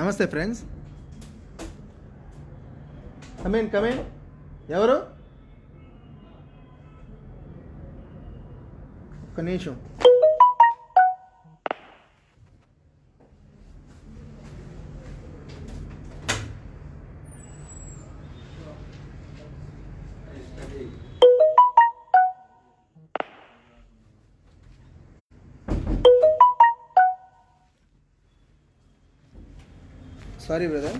నమస్తే friends come in come in ఎవరు ఒక్క నిమిషం సారీ బ్రదర్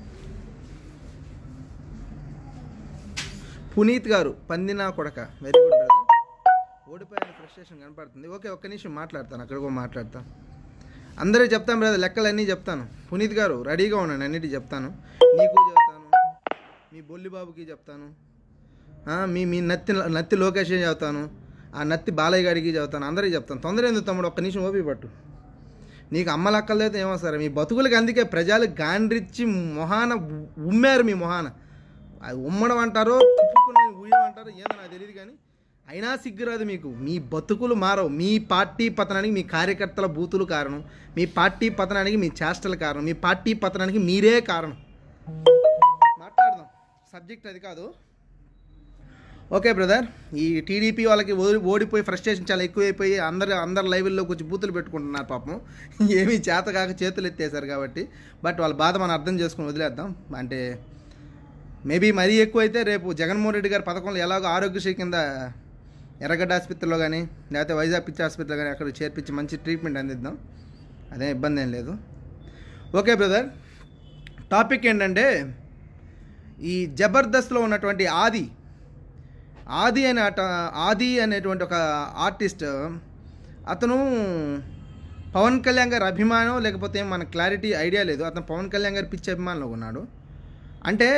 పునీత్ గారు పందినా కొడక వెరీ గుడ్ బ్రదర్ ఓడిపోయిన ఫ్రస్ట్రేషన్ కనపడుతుంది ఓకే ఒక్క నిమిషం మాట్లాడతాను అక్కడ కూడా మాట్లాడతాను అందరూ చెప్తాను బ్రదర్ లెక్కలన్నీ చెప్తాను పునీత్ గారు రెడీగా ఉండండి అన్నిటి చెప్తాను నీకు చెప్తాను మీ బొల్లి బాబుకి చెప్తాను ఆ, మీ మీ నత్తి నత్తి లోకేష్ చెప్తాను ఆ నత్తి బాలయ్య గారికి చెప్తాను అందరికీ చెప్తాను తొందర ఎందుకు తమ్ముడు ఒక్క నిమిషం ఓపి పట్టు నీకు అమ్మలక్కలైతే ఏమో సరే మీ బతుకులకి అందుకే ప్రజలు గాండ్రిచ్చి మొహాన ఉమ్మారు మీ మొహాన అది ఉమ్మడం అంటారో తిప్పుకుని ఊయడం అంటారో ఏదో నాకు తెలియదు కానీ అయినా సిగ్గురాదు మీకు మీ బతుకులు మారవు మీ పార్టీ పతనానికి మీ కార్యకర్తల బూతులు కారణం మీ పార్టీ పతనానికి మీ చేష్టల కారణం మీ పార్టీ పతనానికి మీరే కారణం మాట్లాడదాం సబ్జెక్ట్ అది కాదు ఓకే బ్రదర్ ఈ టీడీపీ వాళ్ళకి ఓడి ఓడిపోయి ఫ్రస్ట్రేషన్ చాలా ఎక్కువైపోయి అందరు అందరు లైవ్ల్లో కొంచెం బూతులు పెట్టుకుంటున్నారు పాపం ఏమీ చేత కాక చేతులు ఎత్తేసారు కాబట్టి బట్ వాళ్ళ బాధ మనం అర్థం చేసుకుని వదిలేద్దాం అంటే మేబీ మరీ ఎక్కువ అయితే రేపు జగన్మోహన్ రెడ్డి గారి పథకంలో ఎలాగో ఆరోగ్యశ్రీ కింద ఎర్రగడ్డ ఆసుపత్రిలో కానీ లేకపోతే వైజాగ్ పిచ్చి ఆసుపత్రిలో కానీ అక్కడ చేర్పించి మంచి ట్రీట్మెంట్ అందిద్దాం అదే ఇబ్బంది ఏం లేదు ఓకే బ్రదర్ టాపిక్ ఏంటంటే ఈ జబర్దస్త్లో ఉన్నటువంటి ఆది ఆది అనే అట ఆది అనేటువంటి ఒక ఆర్టిస్ట్ అతను పవన్ కళ్యాణ్ గారి అభిమానం లేకపోతే మన క్లారిటీ ఐడియా లేదు అతను పవన్ కళ్యాణ్ గారి పిచ్చి అభిమానంలో ఉన్నాడు అంటే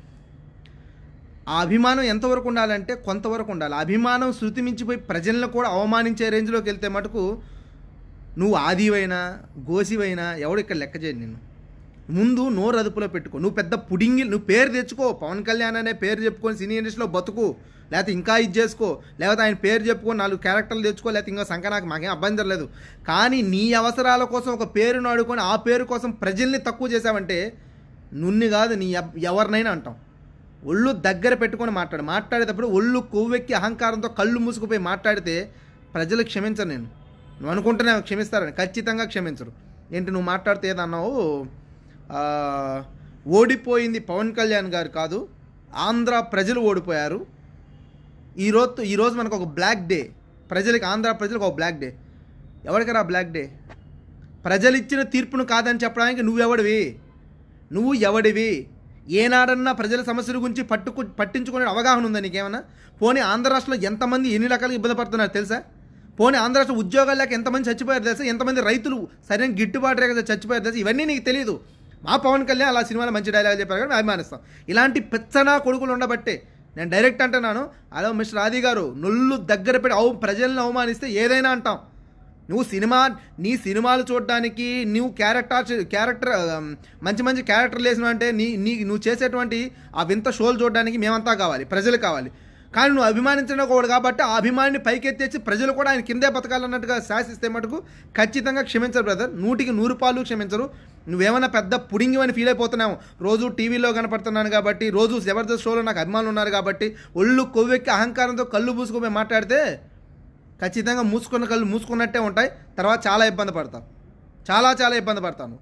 ఆ అభిమానం ఎంతవరకు ఉండాలంటే కొంతవరకు ఉండాలి అభిమానం శృతి మించిపోయి ప్రజలను కూడా అవమానించే రేంజ్లోకి వెళ్తే మటుకు నువ్వు ఆదివైనా గోసివైనా ఎవడు ఇక్కడ లెక్క చేయడు నిన్ను ముందు నోరు అదుపులో పెట్టుకో నువ్వు పెద్ద పుడింగి నువ్వు పేరు తెచ్చుకో పవన్ కళ్యాణ్ అనే పేరు చెప్పుకొని సినీ ఇండస్ట్రీలో బతుకు లేకపోతే ఇంకా ఇది చేసుకో లేకపోతే ఆయన పేరు చెప్పుకొని నాలుగు క్యారెక్టర్లు తెచ్చుకో లేకపోతే ఇంకా సంఖ నాకు మాకేం అభ్యంతరం లేదు కానీ నీ అవసరాల కోసం ఒక పేరును అడుకొని ఆ పేరు కోసం ప్రజల్ని తక్కువ చేసావంటే నున్ని కాదు నీ ఎవ్- ఎవరినైనా అంటాం ఒళ్ళు దగ్గర పెట్టుకొని మాట్లాడు మాట్లాడేటప్పుడు ఒళ్ళు కొవ్వెక్కి అహంకారంతో కళ్ళు మూసుకుపోయి మాట్లాడితే ప్రజలు క్షమించరు నేను నువ్వు అనుకుంటేనే క్షమిస్తారని ఖచ్చితంగా క్షమించరు ఏంటి నువ్వు మాట్లాడితే ఏదన్నావు ఆ, ఓడిపోయింది పవన్ కళ్యాణ్ గారు కాదు ఆంధ్ర ప్రజలు ఓడిపోయారు ఈరోజు ఈరోజు మనకు ఒక బ్లాక్ డే ప్రజలకి ఆంధ్ర ప్రజలకు ఒక బ్లాక్ డే ఎవరికరా బ్లాక్ డే ప్రజలు ఇచ్చిన తీర్పును కాదని చెప్పడానికి నువ్వెవడివి నువ్వు ఎవడివి ఏనాడన్నా ప్రజల సమస్యల గురించి పట్టుకు పట్టించుకునే అవగాహన ఉందా నీకేమన్నా పోనీ ఆంధ్ర రాష్ట్రంలో ఎంతమంది ఎన్ని రకాలుగా ఇబ్బంది పడుతున్నారు తెలుసా పోనీ ఆంధ్ర రాష్ట్ర ఉద్యోగాలు లేక ఎంతమంది చచ్చిపోయారు తెలుసా ఎంతమంది రైతులు సరైన గిట్టుబాటు రేఖ చచ్చిపోయారు తెలుసా ఇవన్నీ నీకు తెలియదు మా పవన్ కళ్యాణ్ అలా సినిమాలో మంచి డైలాగ్ చెప్పారు కానీ మేము అభిమానిస్తాం ఇలాంటి పెచ్చనా కొడుకులు ఉండబట్టే నేను డైరెక్ట్ అంటున్నాను హలో మిస్టర్ ఆది గారు నొల్లు దగ్గర పెట్టి అవు ప్రజల్ని అవమానిస్తే ఏదైనా అంటాం నువ్వు సినిమా నీ సినిమాలు చూడడానికి నువ్వు క్యారెక్టర్ క్యారెక్టర్ ఆమ్, మంచి మంచి క్యారెక్టర్లు వేసినావు అంటే నీ నీ నువ్వు చేసేటువంటి ఆ వింత షోలు చూడడానికి మేమంతా కావాలి ప్రజలు కావాలి కానీ నువ్వు అభిమానించిన ఒకడు కాబట్టి ఆ అభిమానిని పైకెత్తేసి ప్రజలు కూడా ఆయన కిందే బతకాలన్నట్టుగా శాసిస్తే మటుకు ఖచ్చితంగా క్షమించరు బ్రదర్ నూటికి నూరు పాలు క్షమించరు నువ్వేమైనా పెద్ద పుడింగివని ఫీల్ అయిపోతున్నావు రోజు టీవీలో కనపడుతున్నాను కాబట్టి రోజు జబర్దస్త్ షోలో నాకు అభిమానులు ఉన్నారు కాబట్టి ఒళ్ళు కొవ్వెక్కి అహంకారంతో కళ్ళు పూసుకుపోయి మాట్లాడితే ఖచ్చితంగా మూసుకున్న కళ్ళు మూసుకున్నట్టే ఉంటాయి తర్వాత చాలా ఇబ్బంది పడతావు చాలా చాలా ఇబ్బంది పడతాను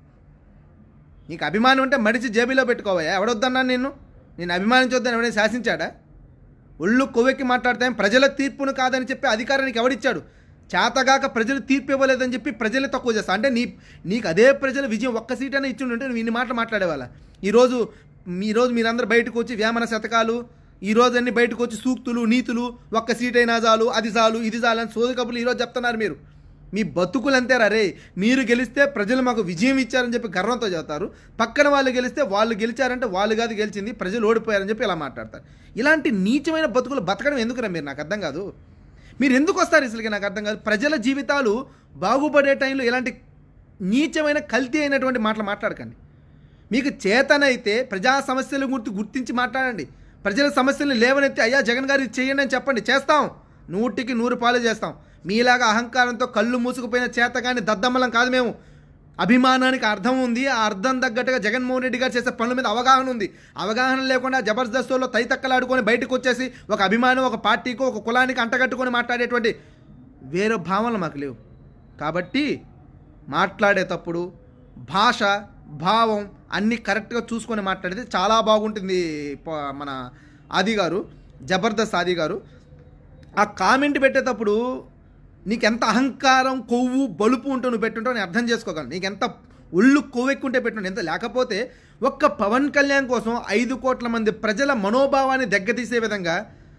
నీకు అభిమానం ఉంటే మడిచి జేబీలో పెట్టుకోవా ఎవడొద్దన్నాను నిన్ను నేను అభిమానించొద్దని ఎవడైనా శాసించాడా ఒళ్ళు కొవ్వెక్కి మాట్లాడితే ప్రజల తీర్పును కాదని చెప్పి అధికారానికి ఎవడిచ్చాడు చేతగాక ప్రజలు తీర్పు ఇవ్వలేదని చెప్పి ప్రజలు తక్కువ చేస్తా అంటే నీ నీకు అదే ప్రజల విజయం ఒక్క సీట్ అయినా ఇచ్చి ఉంటే నువ్వు ఇన్ని మాటలు మాట్లాడేవాళ్ళ ఈరోజు ఈరోజు మీరందరూ బయటకు వచ్చి వేమన శతకాలు ఈ రోజు అన్ని బయటకు వచ్చి సూక్తులు నీతులు ఒక్క సీట్ అయినా చాలు అది చాలు ఇది చాలు అని సోది కబుర్లు ఈరోజు చెప్తున్నారు మీరు మీ బతుకులు అంతేరా రే మీరు గెలిస్తే ప్రజలు మాకు విజయం ఇచ్చారని చెప్పి గర్వంతో చెబుతారు పక్కన వాళ్ళు గెలిస్తే వాళ్ళు గెలిచారంటే వాళ్ళు కాదు గెలిచింది ప్రజలు ఓడిపోయారని చెప్పి ఇలా మాట్లాడతారు ఇలాంటి నీచమైన బతుకులు బతకడం ఎందుకురా మీరు నాకు అర్థం కాదు మీరు ఎందుకు వస్తారు అసలుకి నాకు అర్థం కాదు ప్రజల జీవితాలు బాగుపడే టైంలో ఇలాంటి నీచమైన కల్తీ అయినటువంటి మాటలు మాట్లాడకండి మీకు చేతనైతే ప్రజా సమస్యల గుర్తు గుర్తించి మాట్లాడండి ప్రజల సమస్యలను లేవనెత్తి అయ్యా జగన్ గారు ఇది చేయండి అని చెప్పండి చేస్తాం నూటికి నూరు పాలు చేస్తాం మీలాగా అహంకారంతో కళ్ళు మూసుకుపోయిన చేతగాని దద్దమ్మలం కాదు మేము అభిమానానికి అర్థం ఉంది ఆ అర్థం తగ్గట్టుగా జగన్మోహన్ రెడ్డి గారు చేసే పనుల మీద అవగాహన ఉంది అవగాహన లేకుండా జబర్దస్త్లో తైతక్కలాడుకొని బయటకు వచ్చేసి ఒక అభిమానం ఒక పార్టీకో ఒక కులానికి అంటగట్టుకొని మాట్లాడేటువంటి వేరే భావనలు మాకు లేవు కాబట్టి మాట్లాడేటప్పుడు భాష భావం అన్నీ కరెక్ట్గా చూసుకొని మాట్లాడితే చాలా బాగుంటుంది ప- మన ఆది గారు జబర్దస్త్ ఆది గారు ఆ కామెంట్ పెట్టేటప్పుడు నీకెంత అహంకారం కొవ్వు బలుపు ఉంటూ నువ్వు పెట్టుంటావు నేను అర్థం చేసుకోగలను నీకెంత ఒళ్ళు కొవ్వెక్కుంటే పెట్టుంటే ఎంత లేకపోతే ఒక్క పవన్ కళ్యాణ్ కోసం ఐదు కోట్ల మంది ప్రజల మనోభావాన్ని దెగ్గతీసే విధంగా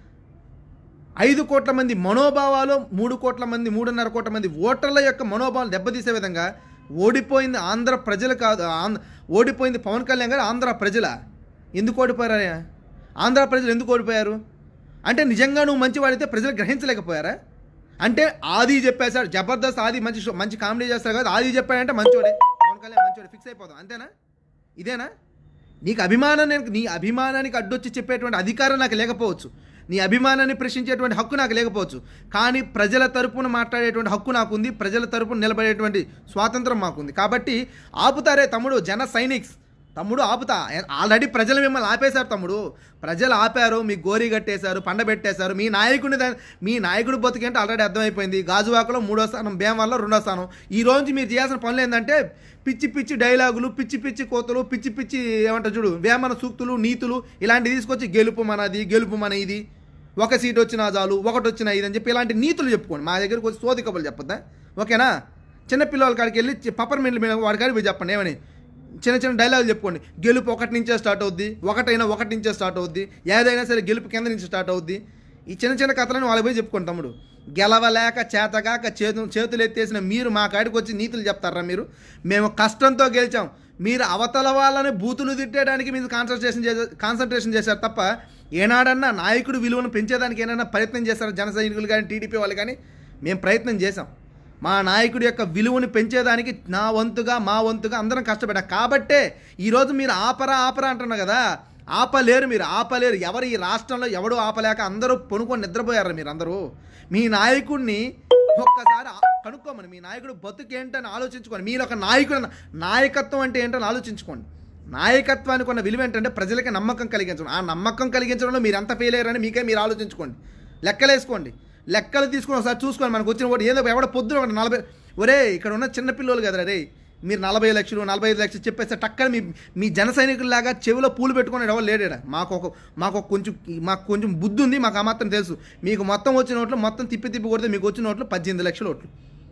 ఐదు కోట్ల మంది మనోభావాలు మూడు కోట్ల మంది మూడున్నర కోట్ల మంది ఓటర్ల యొక్క మనోభావాలు దెబ్బతీసే విధంగా ఓడిపోయింది ఆంధ్ర ప్రజలు కాదు ఆంధ్ర ఓడిపోయింది పవన్ కళ్యాణ్ గారు ఆంధ్ర ప్రజల ఎందుకు ఓడిపోయారా ఆంధ్ర ప్రజలు ఎందుకు ఓడిపోయారు అంటే నిజంగా నువ్వు మంచివాడితే ప్రజలు గ్రహించలేకపోయారా అంటే ఆది చెప్పేశాడు జబర్దస్త్ ఆది మంచి షో మంచి కామెడీ చేస్తారు కదా ఆది చెప్పాడంటే మంచివాడే పవన్ కళ్యాణ్ మంచివాడే ఫిక్స్ అయిపోదాం అంతేనా ఇదేనా నీకు అభిమానం నేను నీ అభిమానానికి అడ్డొచ్చి చెప్పేటువంటి అధికారం నాకు లేకపోవచ్చు నీ అభిమానాన్ని ప్రశ్నించేటువంటి హక్కు నాకు లేకపోవచ్చు కానీ ప్రజల తరపున మాట్లాడేటువంటి హక్కు నాకుంది ప్రజల తరపున నిలబడేటువంటి స్వాతంత్రం మాకుంది కాబట్టి ఆపుతారే తమ్ముడు జన సైనిక్స్ తమ్ముడు ఆపుతా ఆల్రెడీ ప్రజలు మిమ్మల్ని ఆపేశారు తమ్ముడు ప్రజలు ఆపారు మీ గోరి కట్టేశారు పండబెట్టేశారు మీ నాయకుడిని దా- మీ నాయకుడు బతికేంటే ఆల్రెడీ అర్థమైపోయింది గాజువాకలో మూడో స్థానం భీమవరంలో రెండో స్థానం ఈ రోజు మీరు చేయాల్సిన పనులు ఏంటంటే పిచ్చి పిచ్చి డైలాగులు పిచ్చి పిచ్చి కోతలు పిచ్చి పిచ్చి ఏమంటారు చూడు వేమన సూక్తులు నీతులు ఇలాంటివి తీసుకొచ్చి గెలుపు మనది గెలుపు మన ఇది ఒక సీట్ వచ్చినా చాలు ఒకటి వచ్చినా ఇది అని చెప్పి ఇలాంటి నీతులు చెప్పుకోండి మా దగ్గరకు వచ్చి సోది కబుర్లు చెప్పొద్దా ఓకేనా చిన్న పిల్లల కాడికి వెళ్ళి పప్పర్ మిల్లు మీద వాడి కాడికి పోయి చెప్పండి ఏమని చిన్న చిన్న డైలాగులు చెప్పుకోండి గెలుపు ఒకటి నుంచే స్టార్ట్ అవుద్ది ఒకటైనా ఒకటి నుంచే స్టార్ట్ అవుద్ది ఏదైనా సరే గెలుపు కింద నుంచి స్టార్ట్ అవుద్ది ఈ చిన్న చిన్న కథలను వాళ్ళకి పోయి చెప్పుకోండి తమ్ముడు గెలవలేక చేతగాక చేతు చేతులు ఎత్తేసిన మీరు మా కాడికి వచ్చి నీతులు చెప్తారా మీరు మేము కష్టంతో గెలిచాం మీరు అవతల వాళ్ళని బూతులు తిట్టేయడానికి మీరు కాన్సన్ట్రేషన్ చేసే కాన్సన్ట్రేషన్ చేశారు తప్ప ఏనాడన్నా నాయకుడు విలువను పెంచేదానికి ఏమైనా ప్రయత్నం చేశారు జన సైనికులు కానీ టీడీపీ వాళ్ళు కానీ మేము ప్రయత్నం చేశాం మా నాయకుడి యొక్క విలువను పెంచేదానికి నా వంతుగా మా వంతుగా అందరం కష్టపడ్డా కాబట్టే ఈరోజు మీరు ఆపరా ఆపరా అంటున్నారు కదా ఆపలేరు మీరు ఆపలేరు ఎవరు ఈ రాష్ట్రంలో ఎవడు ఆపలేక అందరూ పొనుకొని నిద్రపోయారు మీరు అందరూ మీ నాయకుడిని ఒక్కసారి ఆ- కనుక్కోమని మీ నాయకుడు బతుకేంటని ఆలోచించుకోండి మీరు ఒక నాయకుడు నాయకత్వం అంటే ఏంటని ఆలోచించుకోండి నాయకత్వానికి ఉన్న విలువ ఏంటంటే ప్రజలకి నమ్మకం కలిగించడం ఆ నమ్మకం కలిగించడంలో మీరు ఎంత ఫెయిల్ అయ్యారని మీకే మీరు ఆలోచించుకోండి లెక్కలేసుకోండి లెక్కలు తీసుకుని ఒకసారి చూసుకోండి మనకు వచ్చిన ఒకటి ఏదో ఎవడ పొద్దున ఒకటి నలభై ఒరే ఇక్కడ ఉన్న చిన్న పిల్లలు కదరా రే మీరు నలభై లక్షలు నలభై ఐదు లక్షలు చెప్పేస్తే టక్కన మీ మీ జన సైనికుల్లాగా చెవిలో పూలు పెట్టుకుని ఎవరు లేడా మాకు ఒక మాకు ఒక కొంచెం మాకు కొంచెం బుద్ధి ఉంది మాకు ఆ మాత్రం తెలుసు మీకు మొత్తం వచ్చిన ఓట్లు మొత్తం తిప్పి తిప్పి కొడితే మీకు వచ్చిన ఓట్లు పద్దెనిమిది లక్షల ఓట్లు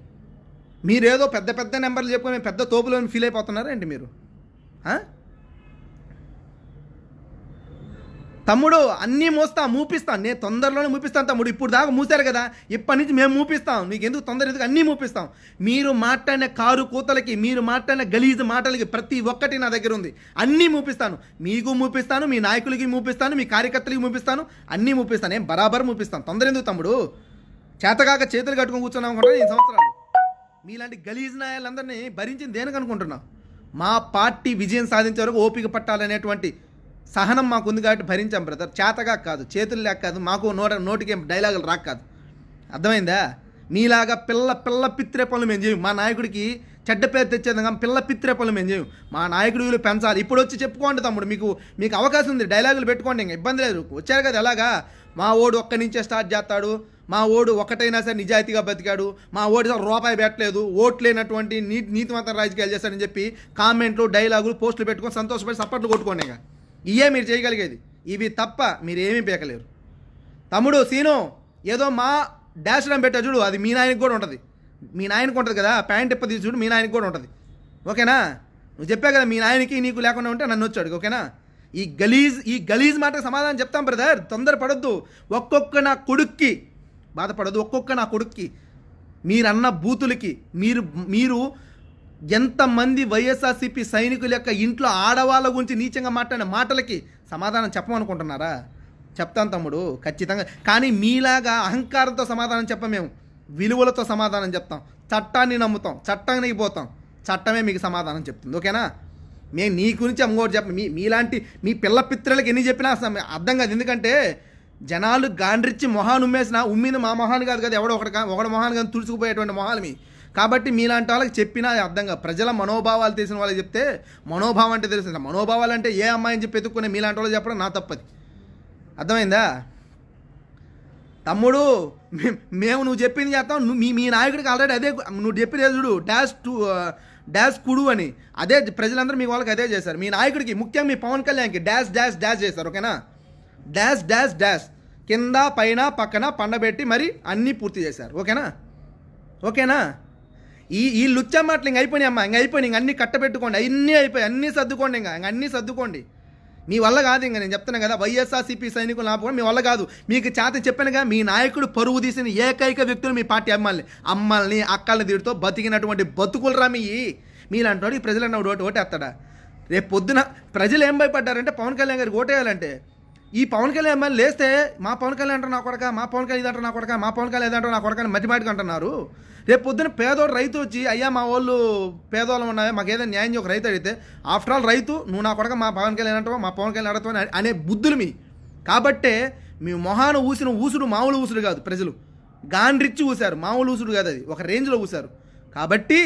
మీరేదో పెద్ద పెద్ద నెంబర్లు చెప్పుకొని పెద్ద తోపులో ఫీల్ అయిపోతున్నారా ఏంటి మీరు ఆ? తమ్ముడు అన్నీ మోస్తాం మూపిస్తాం నేను తొందరలోనే మూపిస్తాను తమ్ముడు ఇప్పుడు దాకా మూసారు కదా ఇప్పటి నుంచి మేము మూపిస్తాం నీకు ఎందుకు తొందర ఎందుకు అన్నీ మూపిస్తాం మీరు మాట్లాడిన కారు కూతలకి మీరు మాట్లాడిన గలీజ్ మాటలకి ప్రతి ఒక్కటి నా దగ్గర ఉంది అన్నీ మూపిస్తాను మీకు మూపిస్తాను మీ నాయకులకి మూపిస్తాను మీ కార్యకర్తలకి మూపిస్తాను అన్నీ మూపిస్తాను ఏం బరాబర్ మూపిస్తాను తొందర ఎందుకు తమ్ముడు చేతగాక చేతులు కట్టుకొని కూర్చున్నాం అనుకుంటా ఈ సంవత్సరాలు మీలాంటి గలీజ్ నాయాలందరినీ భరించింది దేనికి అనుకుంటున్నాం మా పార్టీ విజయం సాధించే వరకు ఓపిక పట్టాలనేటువంటి సహనం మాకు ఉంది కాబట్టి భరించాం బ్రదర్ చేతగా కాదు చేతులు లేక కాదు మాకు నోట నోటికి ఏం డైలాగులు రాక కాదు అర్థమైందా మీలాగా పిల్ల పిల్ల పిత్రే పనులు మేము చేయం మా నాయకుడికి చెడ్డ పేరు తెచ్చేదాం కానీ పిల్ల పిత్రే పనులు మేము చేయం మా నాయకుడి విలువ పెంచాలి ఇప్పుడు వచ్చి చెప్పుకోండి తమ్ముడు మీకు మీకు అవకాశం ఉంది డైలాగులు పెట్టుకోండి ఇంకా ఇబ్బంది లేదు వచ్చారు కదా ఎలాగా మా ఓడు ఒక్క నుంచే స్టార్ట్ చేస్తాడు మా ఓడు ఒకటైనా సరే నిజాయితీగా బతికాడు మా ఓడి అసలు రూపాయి పెట్టలేదు ఓట్లు లేనటువంటి నీ నీతివంతం రాజకీయాలు చేస్తాడని చెప్పి కామెంట్లు డైలాగులు పోస్టులు పెట్టుకొని సంతోషపడి సప్పట్లు కొట్టుకోండి ఇక ఇవే మీరు చేయగలిగేది ఇవి తప్ప మీరు ఏమీ పీకలేరు తమ్ముడు సీను ఏదో మా డాష్ రం పెట్టా చూడు అది మీ నాయనకి కూడా ఉంటుంది మీ నాయనకి ఉంటుంది కదా ప్యాంట్ ఇప్ప తీసి చూడు మీ నాయనకి కూడా ఉంటుంది ఓకేనా నువ్వు చెప్పా కదా మీ నాయనకి నీకు లేకుండా ఉంటే నన్ను వచ్చాడు ఓకేనా ఈ గలీజ్ ఈ గలీజ్ మాట సమాధానం చెప్తాం బ్రదర్ తొందర పడొద్దు ఒక్కొక్క నా కొడుక్కి బాధపడద్దు ఒక్కొక్క నా కొడుక్కి మీరన్న బూతులకి మీరు మీరు ఎంతమంది వైఎస్ఆర్సీపీ సైనికుల యొక్క ఇంట్లో ఆడవాళ్ళ గురించి నీచంగా మాట్లాడిన మాటలకి సమాధానం చెప్పమనుకుంటున్నారా చెప్తాను తమ్ముడు ఖచ్చితంగా కానీ మీలాగా అహంకారంతో సమాధానం చెప్పం మేము విలువలతో సమాధానం చెప్తాం చట్టాన్ని నమ్ముతాం చట్టానికి పోతాం చట్టమే మీకు సమాధానం చెప్తుంది ఓకేనా మేము నీ గురించి అమ్మోటి చెప్ప మీ మీలాంటి మీ పిల్ల పిత్రలకి ఎన్ని చెప్పినా అసలు అర్థం కాదు ఎందుకంటే జనాలు గాండ్రిచ్చి మొహాన్ని ఉమ్మేసిన ఉమ్మింది మా మొహాన్ని కాదు కదా ఎవడో ఒకటి కా- ఒకటి మొహాన్ని కానీ తుడుచుకుపోయేటువంటి మొహాలు మీ కాబట్టి మీలాంటి వాళ్ళకి చెప్పినా అది అర్థం కాదు ప్రజల మనోభావాలు తెలిసిన వాళ్ళకి చెప్తే మనోభావం అంటే తెలుస్తుంది మనోభావాలు అంటే ఏ అమ్మాయిని చెప్పి ఎత్తుక్కునే మీలాంటి వాళ్ళు చెప్పడం నా తప్పది అర్థమైందా తమ్ముడు మే- మేము నువ్వు చెప్పింది చేస్తాం నువ్వు మీ మీ నాయకుడికి ఆల్రెడీ అదే నువ్వు చెప్పిన చూడు డాష్ టూ డాష్ కుడు అని అదే ప్రజలందరూ మీ వాళ్ళకి అదే చేశారు మీ నాయకుడికి ముఖ్యంగా మీ పవన్ కళ్యాణ్కి డాష్ డాష్ డాష్ చేశారు ఓకేనా డాష్ డాష్ డాష్ కింద పైన పక్కన పండబెట్టి మరి అన్నీ పూర్తి చేశారు ఓకేనా ఓకేనా ఈ ఈ లుచ్చ మాటలు ఇంక అయిపోయినాయి అమ్మా ఇంక అయిపోయినాయి ఇంక అన్నీ కట్టబెట్టుకోండి అన్నీ అయిపోయి అన్నీ సర్దుకోండి ఇంకా ఇంక అన్నీ సర్దుకోండి మీ వల్ల కాదు ఇంకా నేను చెప్తున్నా కదా వైఎస్ఆర్సీపీ సైనికులు ఆపుకోండి మీ వల్ల కాదు మీకు చేత చెప్పానుగా మీ నాయకుడు పరువు తీసిన ఏకైక వ్యక్తులు మీ పార్టీ అమ్మాయిని అమ్మల్ని అక్కల్ని తీరుతో బతికినటువంటి బతుకులు రా మీ మీలాంటి వాడు ఈ ప్రజలు అన్న ఓటు ఓటేస్తాడా రేపు పొద్దున ప్రజలు ఏం భయపడ్డారంటే పవన్ కళ్యాణ్ గారికి ఓటేయాలంటే ఈ పవన్ కళ్యాణ్ అమ్మాయిని లేస్తే మా పవన్ కళ్యాణ్ అంటారు నా కొడక మా పవన్ కళ్యాణ్ ఇదంటారు నా కొడక మా పవన్ కళ్యాణ్ ఇదంటారు నా కొడక అని మధ్య మాటికి అంటున్నారు రేపు పొద్దున పేదోడు రైతు వచ్చి అయ్యా మా వాళ్ళు పేదోళ్ళం ఉన్నాయా మాకు ఏదైనా న్యాయం చేయ ఒక రైతు అడిగితే ఆఫ్టర్ ఆల్ రైతు నువ్వు నా కొడక మా పవన్ కళ్యాణ్ అంటావా మా పవన్ కళ్యాణ్ అడతావు అని అనే బుద్ధులు మీ కాబట్టే మీ మొహాన ఊసిన ఊసుడు మామూలు ఊసుడు కాదు ప్రజలు గాండ్రిచ్చి ఊశారు మామూలు ఊసుడు కాదు అది ఒక రేంజ్లో ఊశారు కాబట్టి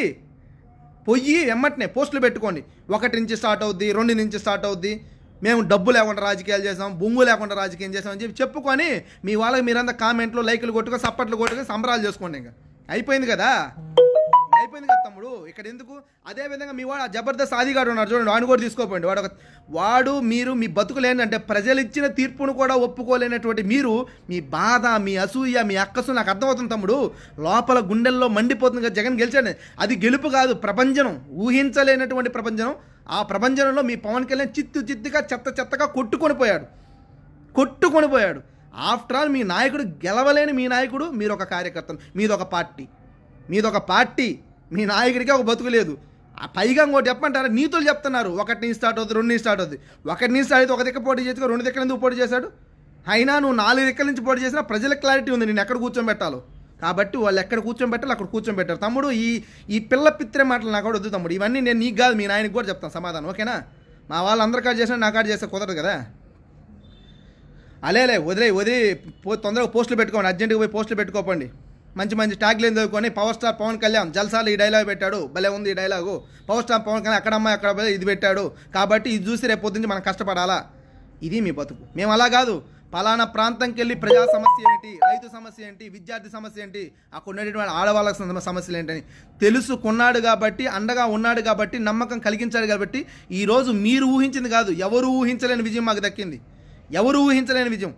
పొయ్యి ఎమ్మటనే పోస్టులు పెట్టుకోండి ఒకటి నుంచి స్టార్ట్ అవుద్ది రెండు నుంచి స్టార్ట్ అవుద్ది మేము డబ్బు లేకుండా రాజకీయాలు చేసాం బొంగు లేకుండా రాజకీయం చేసాం అని చెప్పి చెప్పుకొని మీ వాళ్ళకి మీరంతా కామెంట్లు లైకులు కొట్టుకొని సప్పట్లు కొట్టుకొని సంబరాలు చేసుకోండి ఇంకా అయిపోయింది కదా అయిపోయింది కదా తమ్ముడు ఇక్కడ ఎందుకు అదే విధంగా మీ వాడు ఆ జబర్దస్త్ ఆదిగాడు ఉన్నాడు చూడండి వాడిని కూడా తీసుకోపోండి వాడు ఒక వాడు మీరు మీ బతుకులు ఏంటంటే ప్రజలు ఇచ్చిన తీర్పును కూడా ఒప్పుకోలేనటువంటి మీరు మీ బాధ మీ అసూయ మీ అక్కసు నాకు అర్థమవుతుంది తమ్ముడు లోపల గుండెల్లో మండిపోతుంది కదా జగన్ గెలిచాడు అది గెలుపు కాదు ప్రపంచం ఊహించలేనటువంటి ప్రపంచం ఆ ప్రపంచంలో మీ పవన్ కళ్యాణ్ చిత్తు చిత్తుగా చెత్త చెత్తగా కొట్టుకొని పోయాడు కొట్టుకొని పోయాడు ఆఫ్టర్ ఆల్ మీ నాయకుడు గెలవలేని మీ నాయకుడు మీరు ఒక కార్యకర్త మీది ఒక పార్టీ మీది ఒక పార్టీ మీ నాయకుడికి ఒక బతుకు లేదు ఆ పైగా ఇంకోటి చెప్పమంటారా నీతులు చెప్తున్నారు ఒకటి నుంచి స్టార్ట్ అవుతుంది రెండు నుంచి స్టార్ట్ అవుతుంది ఒకటి నుంచి స్టార్ట్ అయితే ఒక దిక్క పోటీ చేసి రెండు దిక్కల ఎందుకు పోటీ చేశాడు అయినా నువ్వు నాలుగు దిక్కల నుంచి పోటీ చేసినా ప్రజలకు క్లారిటీ ఉంది నేను ఎక్కడ కూర్చోబెట్టాలో కాబట్టి వాళ్ళు ఎక్కడ కూర్చోబెట్టాలో అక్కడ కూర్చోబెట్టారు తమ్ముడు ఈ ఈ పిల్ల పిత్రే మాటలు నాకు కూడా వద్దు తమ్ముడు ఇవన్నీ నేను నీకు కాదు మీ నాయనకి కూడా చెప్తాను సమాధానం ఓకేనా మా వాళ్ళు అందరి కాడ చేసినా నా కాడ చేస్తే కుదరదు కదా అలేలే వదిలే వదిలి పో తొందరగా పోస్టులు పెట్టుకోండి అర్జెంటుగా పోయి పోస్టులు పెట్టుకోపండి మంచి మంచి ట్యాగ్లు చదువుకొని పవర్ స్టార్ పవన్ కళ్యాణ్ జల్సాలు ఈ డైలాగ్ పెట్టాడు భలే ఉంది ఈ dialogue power star Pavan Kalyan అక్కడ అమ్మాయి అక్కడ అబ్బాయి ఇది పెట్టాడు కాబట్టి ఇది చూసి రేపు పొద్దున్న మనం కష్టపడాలా ఇది మీ బతుకు మేము అలా కాదు పలానా ప్రాంతంకి వెళ్ళి ప్రజా సమస్య ఏంటి రైతు సమస్య ఏంటి విద్యార్థి సమస్య ఏంటి అక్కడ ఉన్నటువంటి ఆడవాళ్ళ సమ- సమస్యలు ఏంటని తెలుసుకున్నాడు కాబట్టి అండగా ఉన్నాడు కాబట్టి నమ్మకం కలిగించాడు కాబట్టి ఈరోజు మీరు ఊహించింది కాదు ఎవరు ఊహించలేని విజయం మాకు దక్కింది ఎవరు ఊహించలేని విజయం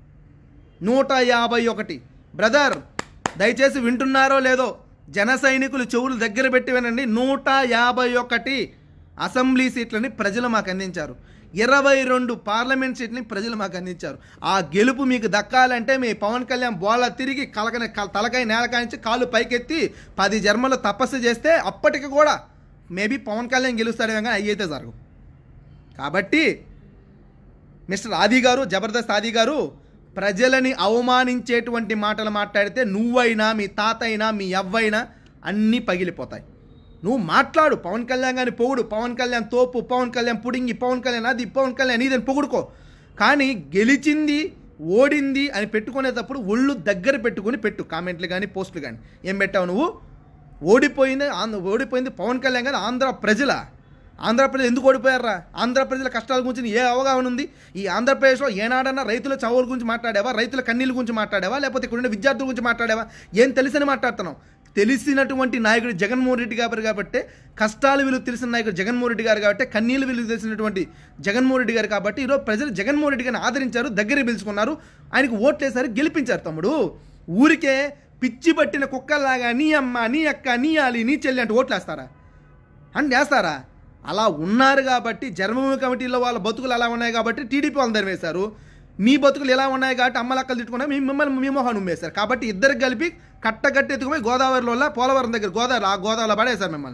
నూట యాభై ఒకటి బ్రదర్ దయచేసి వింటున్నారో లేదో జన సైనికులు చెవులు దగ్గర పెట్టి వినండి నూట యాభై ఒకటి అసెంబ్లీ సీట్లని ప్రజలు మాకు అందించారు ఇరవై రెండు పార్లమెంట్ సీట్ని ప్రజలు మాకు అందించారు ఆ గెలుపు మీకు దక్కాలంటే మీ పవన్ కళ్యాణ్ బోళ్ళ తిరిగి కలకని కల- తలకాయ నేలకాయించి కాళ్ళు పైకెత్తి పది జన్మలు తపస్సు చేస్తే అప్పటికి కూడా మేబీ పవన్ కళ్యాణ్ గెలుస్తాడేమో కానీ అయ్యి అయితే జరగవు కాబట్టి మిస్టర్ ఆది గారు జబర్దస్త్ ఆది గారు ప్రజలని అవమానించేటువంటి మాటలు మాట్లాడితే నువ్వైనా మీ తాత అయినా మీ అవ్వైనా అన్నీ పగిలిపోతాయి నువ్వు మాట్లాడు పవన్ కళ్యాణ్ గారిని పొగుడు పవన్ కళ్యాణ్ తోపు పవన్ కళ్యాణ్ పుడింగి పవన్ కళ్యాణ్ అది పవన్ కళ్యాణ్ ఇదని పొగుడుకో కానీ గెలిచింది ఓడింది అని పెట్టుకునేటప్పుడు ఒళ్ళు దగ్గర పెట్టుకుని పెట్టు కామెంట్లు కానీ పోస్టులు కానీ ఏం పెట్టావు నువ్వు ఓడిపోయింది ఆంధ్ర ఓడిపోయింది పవన్ కళ్యాణ్ గారు ఆంధ్ర ప్రజల ఆంధ్ర ప్రజలు ఎందుకు ఓడిపోయారా ఆంధ్ర ప్రజల కష్టాల గురించి నీ ఏ అవగాహన ఉంది ఈ ఆంధ్రప్రదేశ్లో ఏనాడన్నా రైతుల చవుల గురించి మాట్లాడావా రైతుల కన్నీళ్ళ గురించి మాట్లాడావా లేకపోతే ఇక్కడ ఉండే విద్యార్థుల గురించి మాట్లాడావా ఏం తెలిసని మాట్లాడుతున్నావు తెలిసినటువంటి నాయకుడు జగన్మోహన్ రెడ్డి గారు కాబట్టి కష్టాలు విలువ తెలిసిన నాయకుడు జగన్మోహన్ రెడ్డి గారు కాబట్టి కన్నీళ్ళు విలువ తెలిసినటువంటి జగన్మోహన్ రెడ్డి గారు కాబట్టి ఈరోజు ప్రజలు జగన్మోహన్ రెడ్డి గారిని ఆదరించారు దగ్గర పిలుచుకున్నారు ఆయనకు ఓట్లేసారు గెలిపించారు తమ్ముడు ఊరికే పిచ్చి పట్టిన కుక్కల్లాగా నీ అమ్మ నీ అక్క నీ ఆలి నీ చెల్లి అంటే ఓట్లేస్తారా అని వేస్తారా అలా ఉన్నారు కాబట్టి జన్మభూమి కమిటీలో వాళ్ళ బతుకులు అలా ఉన్నాయి కాబట్టి టీడీపీ వాళ్ళని ధరివేశారు మీ బతుకులు ఎలా ఉన్నాయి కాబట్టి అమ్మలక్కలు తిట్టుకున్నా మీ మిమ్మల్ని మీ మొహాన్ని ఉమ్మేశారు కాబట్టి ఇద్దరు కలిపి కట్టగట్టి ఎత్తుకుపోయి గోదావరిలో పోలవరం దగ్గర గోదావరి ఆ గోదావరిలో పడేశారు మిమ్మల్ని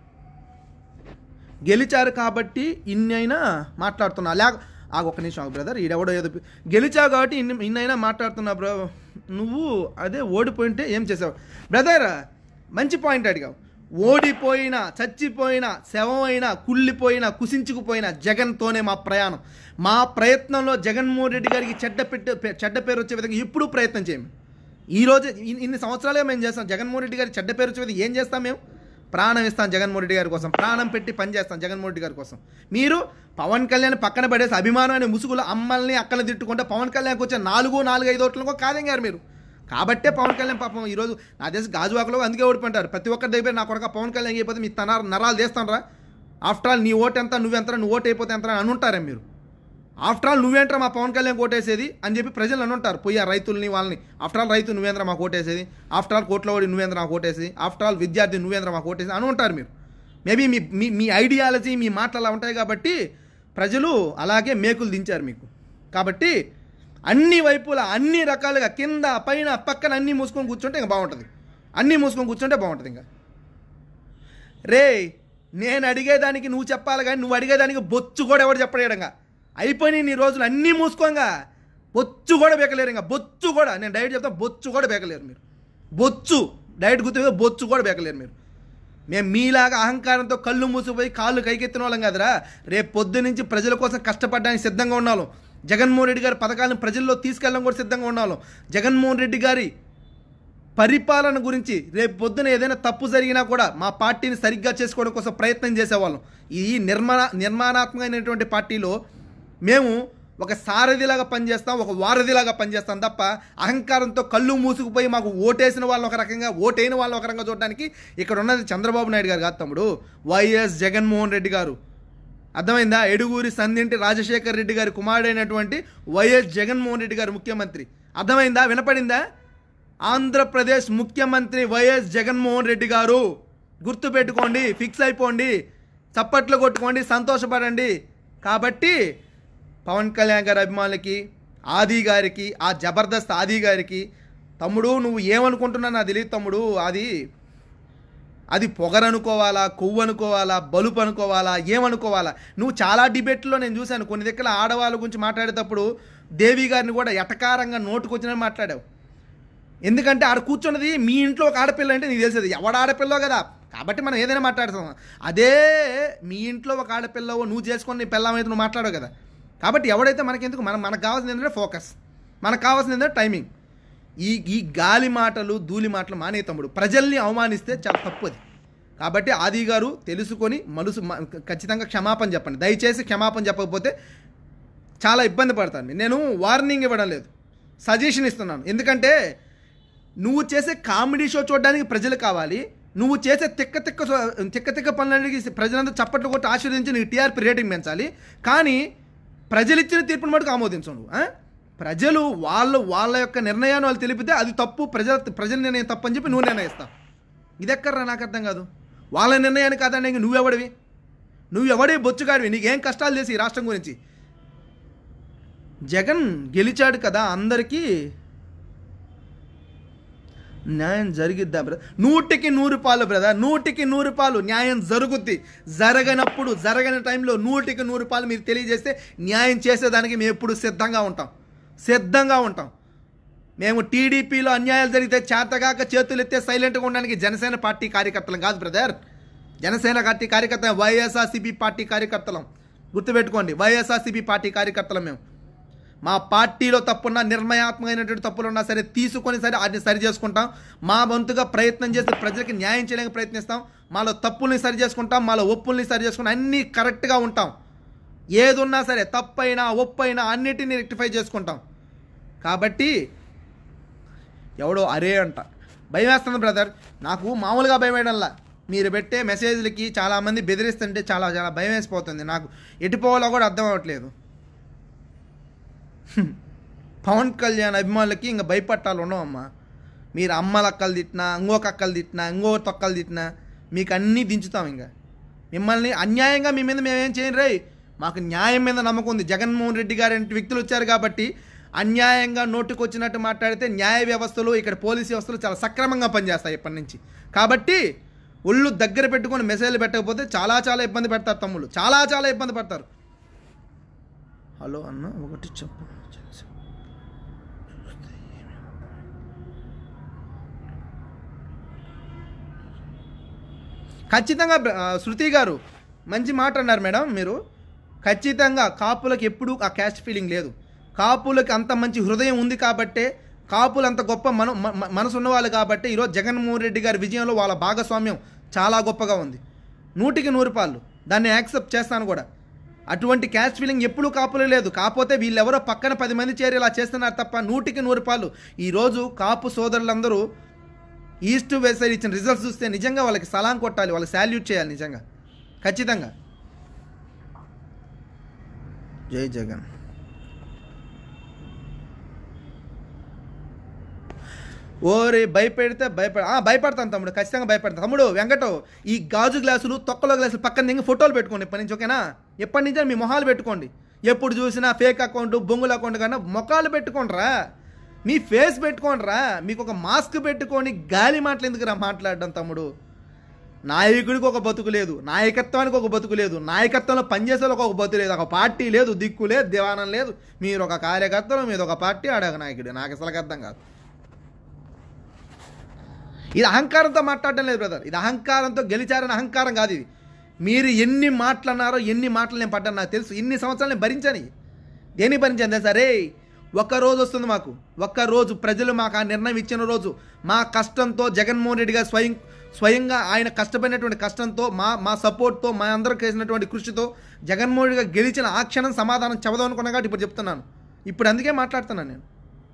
గెలిచారు కాబట్టి ఇన్ని అయినా మాట్లాడుతున్నా లేక ఆ ఒక్క నిమిషం ఆగు బ్రదర్ ఈడెవడో ఏదో పి- గెలిచావు కాబట్టి ఇన్ని ఇన్నైనా మాట్లాడుతున్నా బ్రో నువ్వు అదే ఓడిపోయింటే ఏం చేసావు బ్రదర్ మంచి పాయింట్ అడిగావు ఓడిపోయిన చచ్చిపోయిన శవమైన కుళ్ళిపోయిన కుసించుకుపోయిన జగన్తోనే మా ప్రయాణం మా ప్రయత్నంలో జగన్మోహన్ రెడ్డి గారికి చెడ్డ పెట్టే చెడ్డ పేరు వచ్చే విధంగా ఎప్పుడూ ప్రయత్నం చేయము ఈ రోజు ఇన్- ఇన్ని సంవత్సరాలుగా మేము చేస్తాం జగన్మోహన్ రెడ్డి గారి చెడ్డ పేరు వచ్చేది ఏం చేస్తాం మేము ప్రాణం ఇస్తాం జగన్మోహన్ రెడ్డి గారి కోసం ప్రాణం పెట్టి పని చేస్తాం జగన్మోహన్ రెడ్డి గారి కోసం మీరు పవన్ కళ్యాణ్ పక్కన పడేసి అభిమానం అనే ముసుగులో అమ్మల్ని అక్కలు తిట్టుకుంటే పవన్ కళ్యాణ్కి వచ్చే నాలుగు నాలుగు ఐదు ఓట్లకో కాదంగారు మీరు కాబట్టే పవన్ కళ్యాణ్ పాపం ఈరోజు నా దేశ గాజువాకలో అందుకే ఓడిపోయింటారు ప్రతి ఒక్కరి దగ్గర నా కొడక పవన్ కళ్యాణ్ అయిపోతే మీ తన నరాలు చేస్తానరా ఆఫ్టర్ ఆల్ నీ ఓటు ఎంత నువ్వెంత నువ్వు ఓటు అయిపోతే ఎంత అని అనుంటారా మీరు ఆఫ్టర్ ఆల్ నువ్వేంట్రా మా పవన్ కళ్యాణ్ ఓటేసేది అని చెప్పి ప్రజలు అనుంటారు పోయి ఆ రైతుల్ని వాళ్ళని ఆఫ్టర్ ఆల్ రైతు నువ్వేంద్ర మాకు ఓటేసేది ఆఫ్టర్ ఆల్ కోట్ల ఓడి నువ్వేంద్ర మాకు ఓటేసేది ఆఫ్టర్ ఆల్ విద్యార్థి నువ్వేంద్ర మాకు ఓటేసి అని ఉంటారు మీరు మేబీ మీ మీ మీ ఐడియాలజీ మీ మాటలు అలా ఉంటాయి కాబట్టి ప్రజలు అలాగే మేకులు దించారు మీకు కాబట్టి అన్ని వైపులా అన్ని రకాలుగా కింద పైన పక్కన అన్నీ మూసుకొని కూర్చుంటే ఇంకా బాగుంటుంది అన్నీ మూసుకొని కూర్చుంటే బాగుంటుంది ఇంకా రే నేను అడిగేదానికి నువ్వు చెప్పాలి కానీ నువ్వు అడిగేదానికి బొచ్చు కూడా ఎవడు చెప్పలేడంగా అయిపోయినాయి నీ రోజులు అన్నీ మూసుకోంగా బొచ్చు కూడా బేకలేరు ఇంకా బొచ్చు కూడా నేను డైరెక్ట్ చెప్తా బొచ్చు కూడా బేకలేరు మీరు బొచ్చు డైరెక్ట్ గుర్తు బొచ్చు కూడా బేకలేరు మీరు మేము మీలాగా అహంకారంతో కళ్ళు మూసిపోయి కాళ్ళు కైకెత్తిన వాళ్ళం కదరా రేపు పొద్దు నుంచి ప్రజల కోసం కష్టపడడానికి సిద్ధంగా ఉన్నాం జగన్మోహన్ రెడ్డి గారి పథకాలను ప్రజల్లో తీసుకెళ్ళడం కూడా సిద్ధంగా ఉన్నాం జగన్మోహన్ రెడ్డి గారి పరిపాలన గురించి రేపు పొద్దున ఏదైనా తప్పు జరిగినా కూడా మా పార్టీని సరిగ్గా చేసుకోవడం కోసం ప్రయత్నం చేసేవాళ్ళం ఈ నిర్మాణ నిర్మాణాత్మకమైనటువంటి పార్టీలో మేము ఒక సారథిలాగా పనిచేస్తాం ఒక వారధిలాగా పనిచేస్తాం తప్ప అహంకారంతో కళ్ళు మూసుకుపోయి మాకు ఓటేసిన వాళ్ళని ఒక రకంగా ఓటైన వాళ్ళని ఒక రకంగా చూడడానికి ఇక్కడ ఉన్నది చంద్రబాబు నాయుడు గారు కాదు తమ్ముడు వైఎస్ జగన్మోహన్ రెడ్డి గారు అర్థమైందా ఎడుగూరి సందింటి రాజశేఖర్ రెడ్డి గారి కుమారుడైనటువంటి వైఎస్ జగన్మోహన్ రెడ్డి గారు ముఖ్యమంత్రి అర్థమైందా వినపడిందా ఆంధ్రప్రదేశ్ ముఖ్యమంత్రి వైఎస్ జగన్మోహన్ రెడ్డి గారు గుర్తుపెట్టుకోండి ఫిక్స్ అయిపోండి చప్పట్లు కొట్టుకోండి సంతోషపడండి కాబట్టి పవన్ కళ్యాణ్ గారి అభిమానులకి ఆది గారికి ఆ జబర్దస్త్ ఆది గారికి తమ్ముడు నువ్వు ఏమనుకుంటున్నా నాకు తెలియదు తమ్ముడు అది అది పొగరనుకోవాలా కొవ్వు అనుకోవాలా బలుపు అనుకోవాలా ఏమనుకోవాలా నువ్వు చాలా డిబేట్లో నేను చూశాను కొన్ని దగ్గర ఆడవాళ్ళ గురించి మాట్లాడేటప్పుడు దేవి గారిని కూడా ఎటకారంగా నోటుకొచ్చినట్టు మాట్లాడావు ఎందుకంటే ఆడ కూర్చున్నది మీ ఇంట్లో ఒక ఆడపిల్ల అంటే నీకు తెలిసేది ఎవడ ఆడపిల్లో కదా కాబట్టి మనం ఏదైనా మాట్లాడతాం అదే మీ ఇంట్లో ఒక ఆడపిల్లవో నువ్వు చేసుకొని నీ పిల్లమైతే నువ్వు మాట్లాడవు కదా కాబట్టి ఎవడైతే మనకెందుకు మనం మనకు కావాల్సింది ఏంటంటే ఫోకస్ మనకు కావాల్సింది ఏంటంటే టైమింగ్ ఈ ఈ గాలి మాటలు ధూళి మాటలు మానే తమ్ముడు ప్రజల్ని అవమానిస్తే చాలా తప్పు అది కాబట్టి ఆది గారు తెలుసుకొని మనసు మ- ఖచ్చితంగా క్షమాపణ చెప్పండి దయచేసి క్షమాపణ చెప్పకపోతే చాలా ఇబ్బంది పడతాను నేను వార్నింగ్ ఇవ్వడం లేదు సజెషన్ ఇస్తున్నాను ఎందుకంటే నువ్వు చేసే కామెడీ షో చూడడానికి ప్రజలు కావాలి నువ్వు చేసే తిక్క తిక్క సో- తిక్క తిక్క పనులన్నిటికీ ప్రజలందరూ చప్పట్లు కొట్టి ఆశీర్వదించి నీకు టీఆర్పీ రేటింగ్ పెంచాలి కానీ ప్రజలు ఇచ్చిన తీర్పును మటుకు ఆమోదించవు నువ్వు ఆ? ప్రజలు వాళ్ళు వాళ్ళ యొక్క నిర్ణయాన్ని వాళ్ళు తెలిపితే అది తప్పు ప్రజల ప్రజల నిర్ణయం తప్పు అని చెప్పి నువ్వు నిర్ణయిస్తావు ఇది ఎక్కడ్రా నాకు అర్థం కాదు వాళ్ళ నిర్ణయాన్ని కాదండి నువ్వెవడివి నువ్వెవడి బొచ్చుగాడివి నీకేం కష్టాలు చేసి ఈ రాష్ట్రం గురించి జగన్ గెలిచాడు కదా అందరికీ న్యాయం జరిగిద్దా బ్రదర్ నూటికి నూరు పాలు బ్రదర్ నూటికి నూరు పాలు న్యాయం జరుగుద్ది జరగనప్పుడు జరగని టైంలో నూటికి నూరు పాలు మీరు తెలియజేస్తే న్యాయం చేసేదానికి మేము ఎప్పుడు సిద్ధంగా ఉంటాం సిద్ధంగా ఉంటాం మేము టీడీపీలో అన్యాయాలు జరిగితే చేతగాక చేతులు ఎత్తే సైలెంట్గా ఉండడానికి జనసేన పార్టీ కార్యకర్తలం కాదు బ్రదర్ జనసేన పార్టీ కార్యకర్త వైఎస్ఆర్సీపీ పార్టీ కార్యకర్తలం గుర్తుపెట్టుకోండి వైఎస్ఆర్సీపీ పార్టీ కార్యకర్తలం మేము మా పార్టీలో తప్పున్నా నిర్ణయాత్మకమైనటువంటి తప్పులు ఉన్నా సరే తీసుకొని సరే వాటిని సరి చేసుకుంటాం మా వంతుగా ప్రయత్నం చేసి ప్రజలకు న్యాయం చేయడానికి ప్రయత్నిస్తాం మాలో తప్పుల్ని సరి చేసుకుంటాం మాలో ఒప్పుల్ని సరి చేసుకుంటాం అన్నీ కరెక్ట్గా ఉంటాం ఏదున్నా సరే తప్పైనా ఒప్పైనా అన్నిటిని రెక్టిఫై చేసుకుంటాం కాబట్టి ఎవడో అరే అంట భయం వేస్తుంది బ్రదర్ నాకు మామూలుగా భయం వేయడంలా మీరు పెట్టే మెసేజ్లకి చాలామంది బెదిరిస్తుంటే చాలా చాలా భయం వేసిపోతుంది నాకు ఎటుపోవాలో కూడా అర్థం అవ్వట్లేదు పవన్ కళ్యాణ్ అభిమానులకి ఇంకా భయపట్టాలు ఉండవమ్మా మీరు అమ్మల అక్కలు తిట్టినా ఇంకొక అక్కలు తిట్టినా ఇంకో తొక్కలు తిట్టినా మీకు అన్నీ దించుతాం ఇంకా మిమ్మల్ని అన్యాయంగా మీ మీద మేమేం చేయం రే మాకు న్యాయం మీద నమ్మకం ఉంది జగన్మోహన్ రెడ్డి గారు అంటే వ్యక్తులు వచ్చారు కాబట్టి అన్యాయంగా నోటుకొచ్చినట్టు మాట్లాడితే న్యాయ వ్యవస్థలు ఇక్కడ పోలీస్ వ్యవస్థలు చాలా సక్రమంగా పనిచేస్తాయి ఇప్పటి నుంచి కాబట్టి ఒళ్ళు దగ్గర పెట్టుకొని మెసేజ్లు పెట్టకపోతే చాలా చాలా ఇబ్బంది పెడతారు తమ్ముళ్ళు చాలా చాలా ఇబ్బంది పడతారు హలో అన్న ఒకటి చెప్పు ఖచ్చితంగా బ్ర- ఆ, శృతి గారు మంచి మాట అన్నారు మేడం మీరు ఖచ్చితంగా కాపులకు ఎప్పుడూ ఆ క్యాస్ట్ ఫీలింగ్ లేదు కాపులకు అంత మంచి హృదయం ఉంది కాబట్టే కాపులు అంత గొప్ప మన మ- మ- మనసు ఉన్నవాళ్ళు కాబట్టి ఈరోజు జగన్మోహన్ రెడ్డి గారి విజయంలో వాళ్ళ భాగస్వామ్యం చాలా గొప్పగా ఉంది నూటికి నూరు పాళ్ళు దాన్ని యాక్సెప్ట్ చేస్తాను కూడా అటువంటి క్యాస్ట్ ఫీలింగ్ ఎప్పుడూ కాపులు లేదు కాకపోతే వీళ్ళెవరో పక్కన పది మంది చేరి ఇలా చేస్తున్నారు తప్ప నూటికి నూరు పాళ్ళు ఈరోజు కాపు సోదరులందరూ ఈస్ట్ వెస్ట్ సైడ్ ఇచ్చిన రిజల్ట్స్ చూస్తే నిజంగా వాళ్ళకి సలాం కొట్టాలి వాళ్ళకి శాల్యూట్ చేయాలి నిజంగా ఖచ్చితంగా జై జగన్ ఓరి భయపెడితే భయపడ ఆ, భయపడతాను తమ్ముడు ఖచ్చితంగా భయపడతాను తమ్ముడు వెంకట ఈ గాజు గ్లాసులు తొక్కలో గ్లాసులు పక్కన దిగి ఫోటోలు పెట్టుకోండి ఇప్పటి నుంచి ఓకేనా ఎప్పటి నుంచో మీ మొహాలు పెట్టుకోండి ఎప్పుడు చూసినా ఫేక్ అకౌంట్ బొంగుల అకౌంట్ కన్నా మొఖాలు పెట్టుకోండిరా మీ ఫేస్ పెట్టుకోండిరా మీకు ఒక మాస్క్ పెట్టుకొని గాలి మాటలు ఎందుకురా మాట్లాడడం తమ్ముడు నాయకుడికి ఒక బతుకు లేదు నాయకత్వానికి ఒక బతుకు లేదు నాయకత్వంలో పనిచేసే వాళ్ళకి ఒక బతుకు లేదు ఒక పార్టీ లేదు దిక్కు లేదు దివానం లేదు మీరు ఒక కార్యకర్తలు మీరు ఒక పార్టీ ఆడొక నాయకుడు నాకు అసలు అర్థం కాదు ఇది అహంకారంతో మాట్లాడడం లేదు బ్రదర్ ఇది అహంకారంతో గెలిచారని అహంకారం కాదు ఇది మీరు ఎన్ని మాటలు అన్నారో ఎన్ని మాటలు నేను పడ్డాను నాకు తెలుసు ఇన్ని సంవత్సరాలు నేను భరించాను దేని భరించాను తెలుసా రే ఒక్క రోజు వస్తుంది మాకు ఒక్క రోజు ప్రజలు మాకు ఆ నిర్ణయం ఇచ్చిన రోజు మా కష్టంతో జగన్మోహన్ రెడ్డి గారు స్వయం స్వయంగా ఆయన కష్టపడినటువంటి కష్టంతో మా మా సపోర్ట్తో మా అందరూ చేసినటువంటి కృషితో జగన్మోహన్ రెడ్డి గారు గెలిచిన ఆ క్షణం సమాధానం చెబదాం అనుకున్నా కాబట్టి ఇప్పుడు చెప్తున్నాను ఇప్పుడు అందుకే మాట్లాడుతున్నాను నేను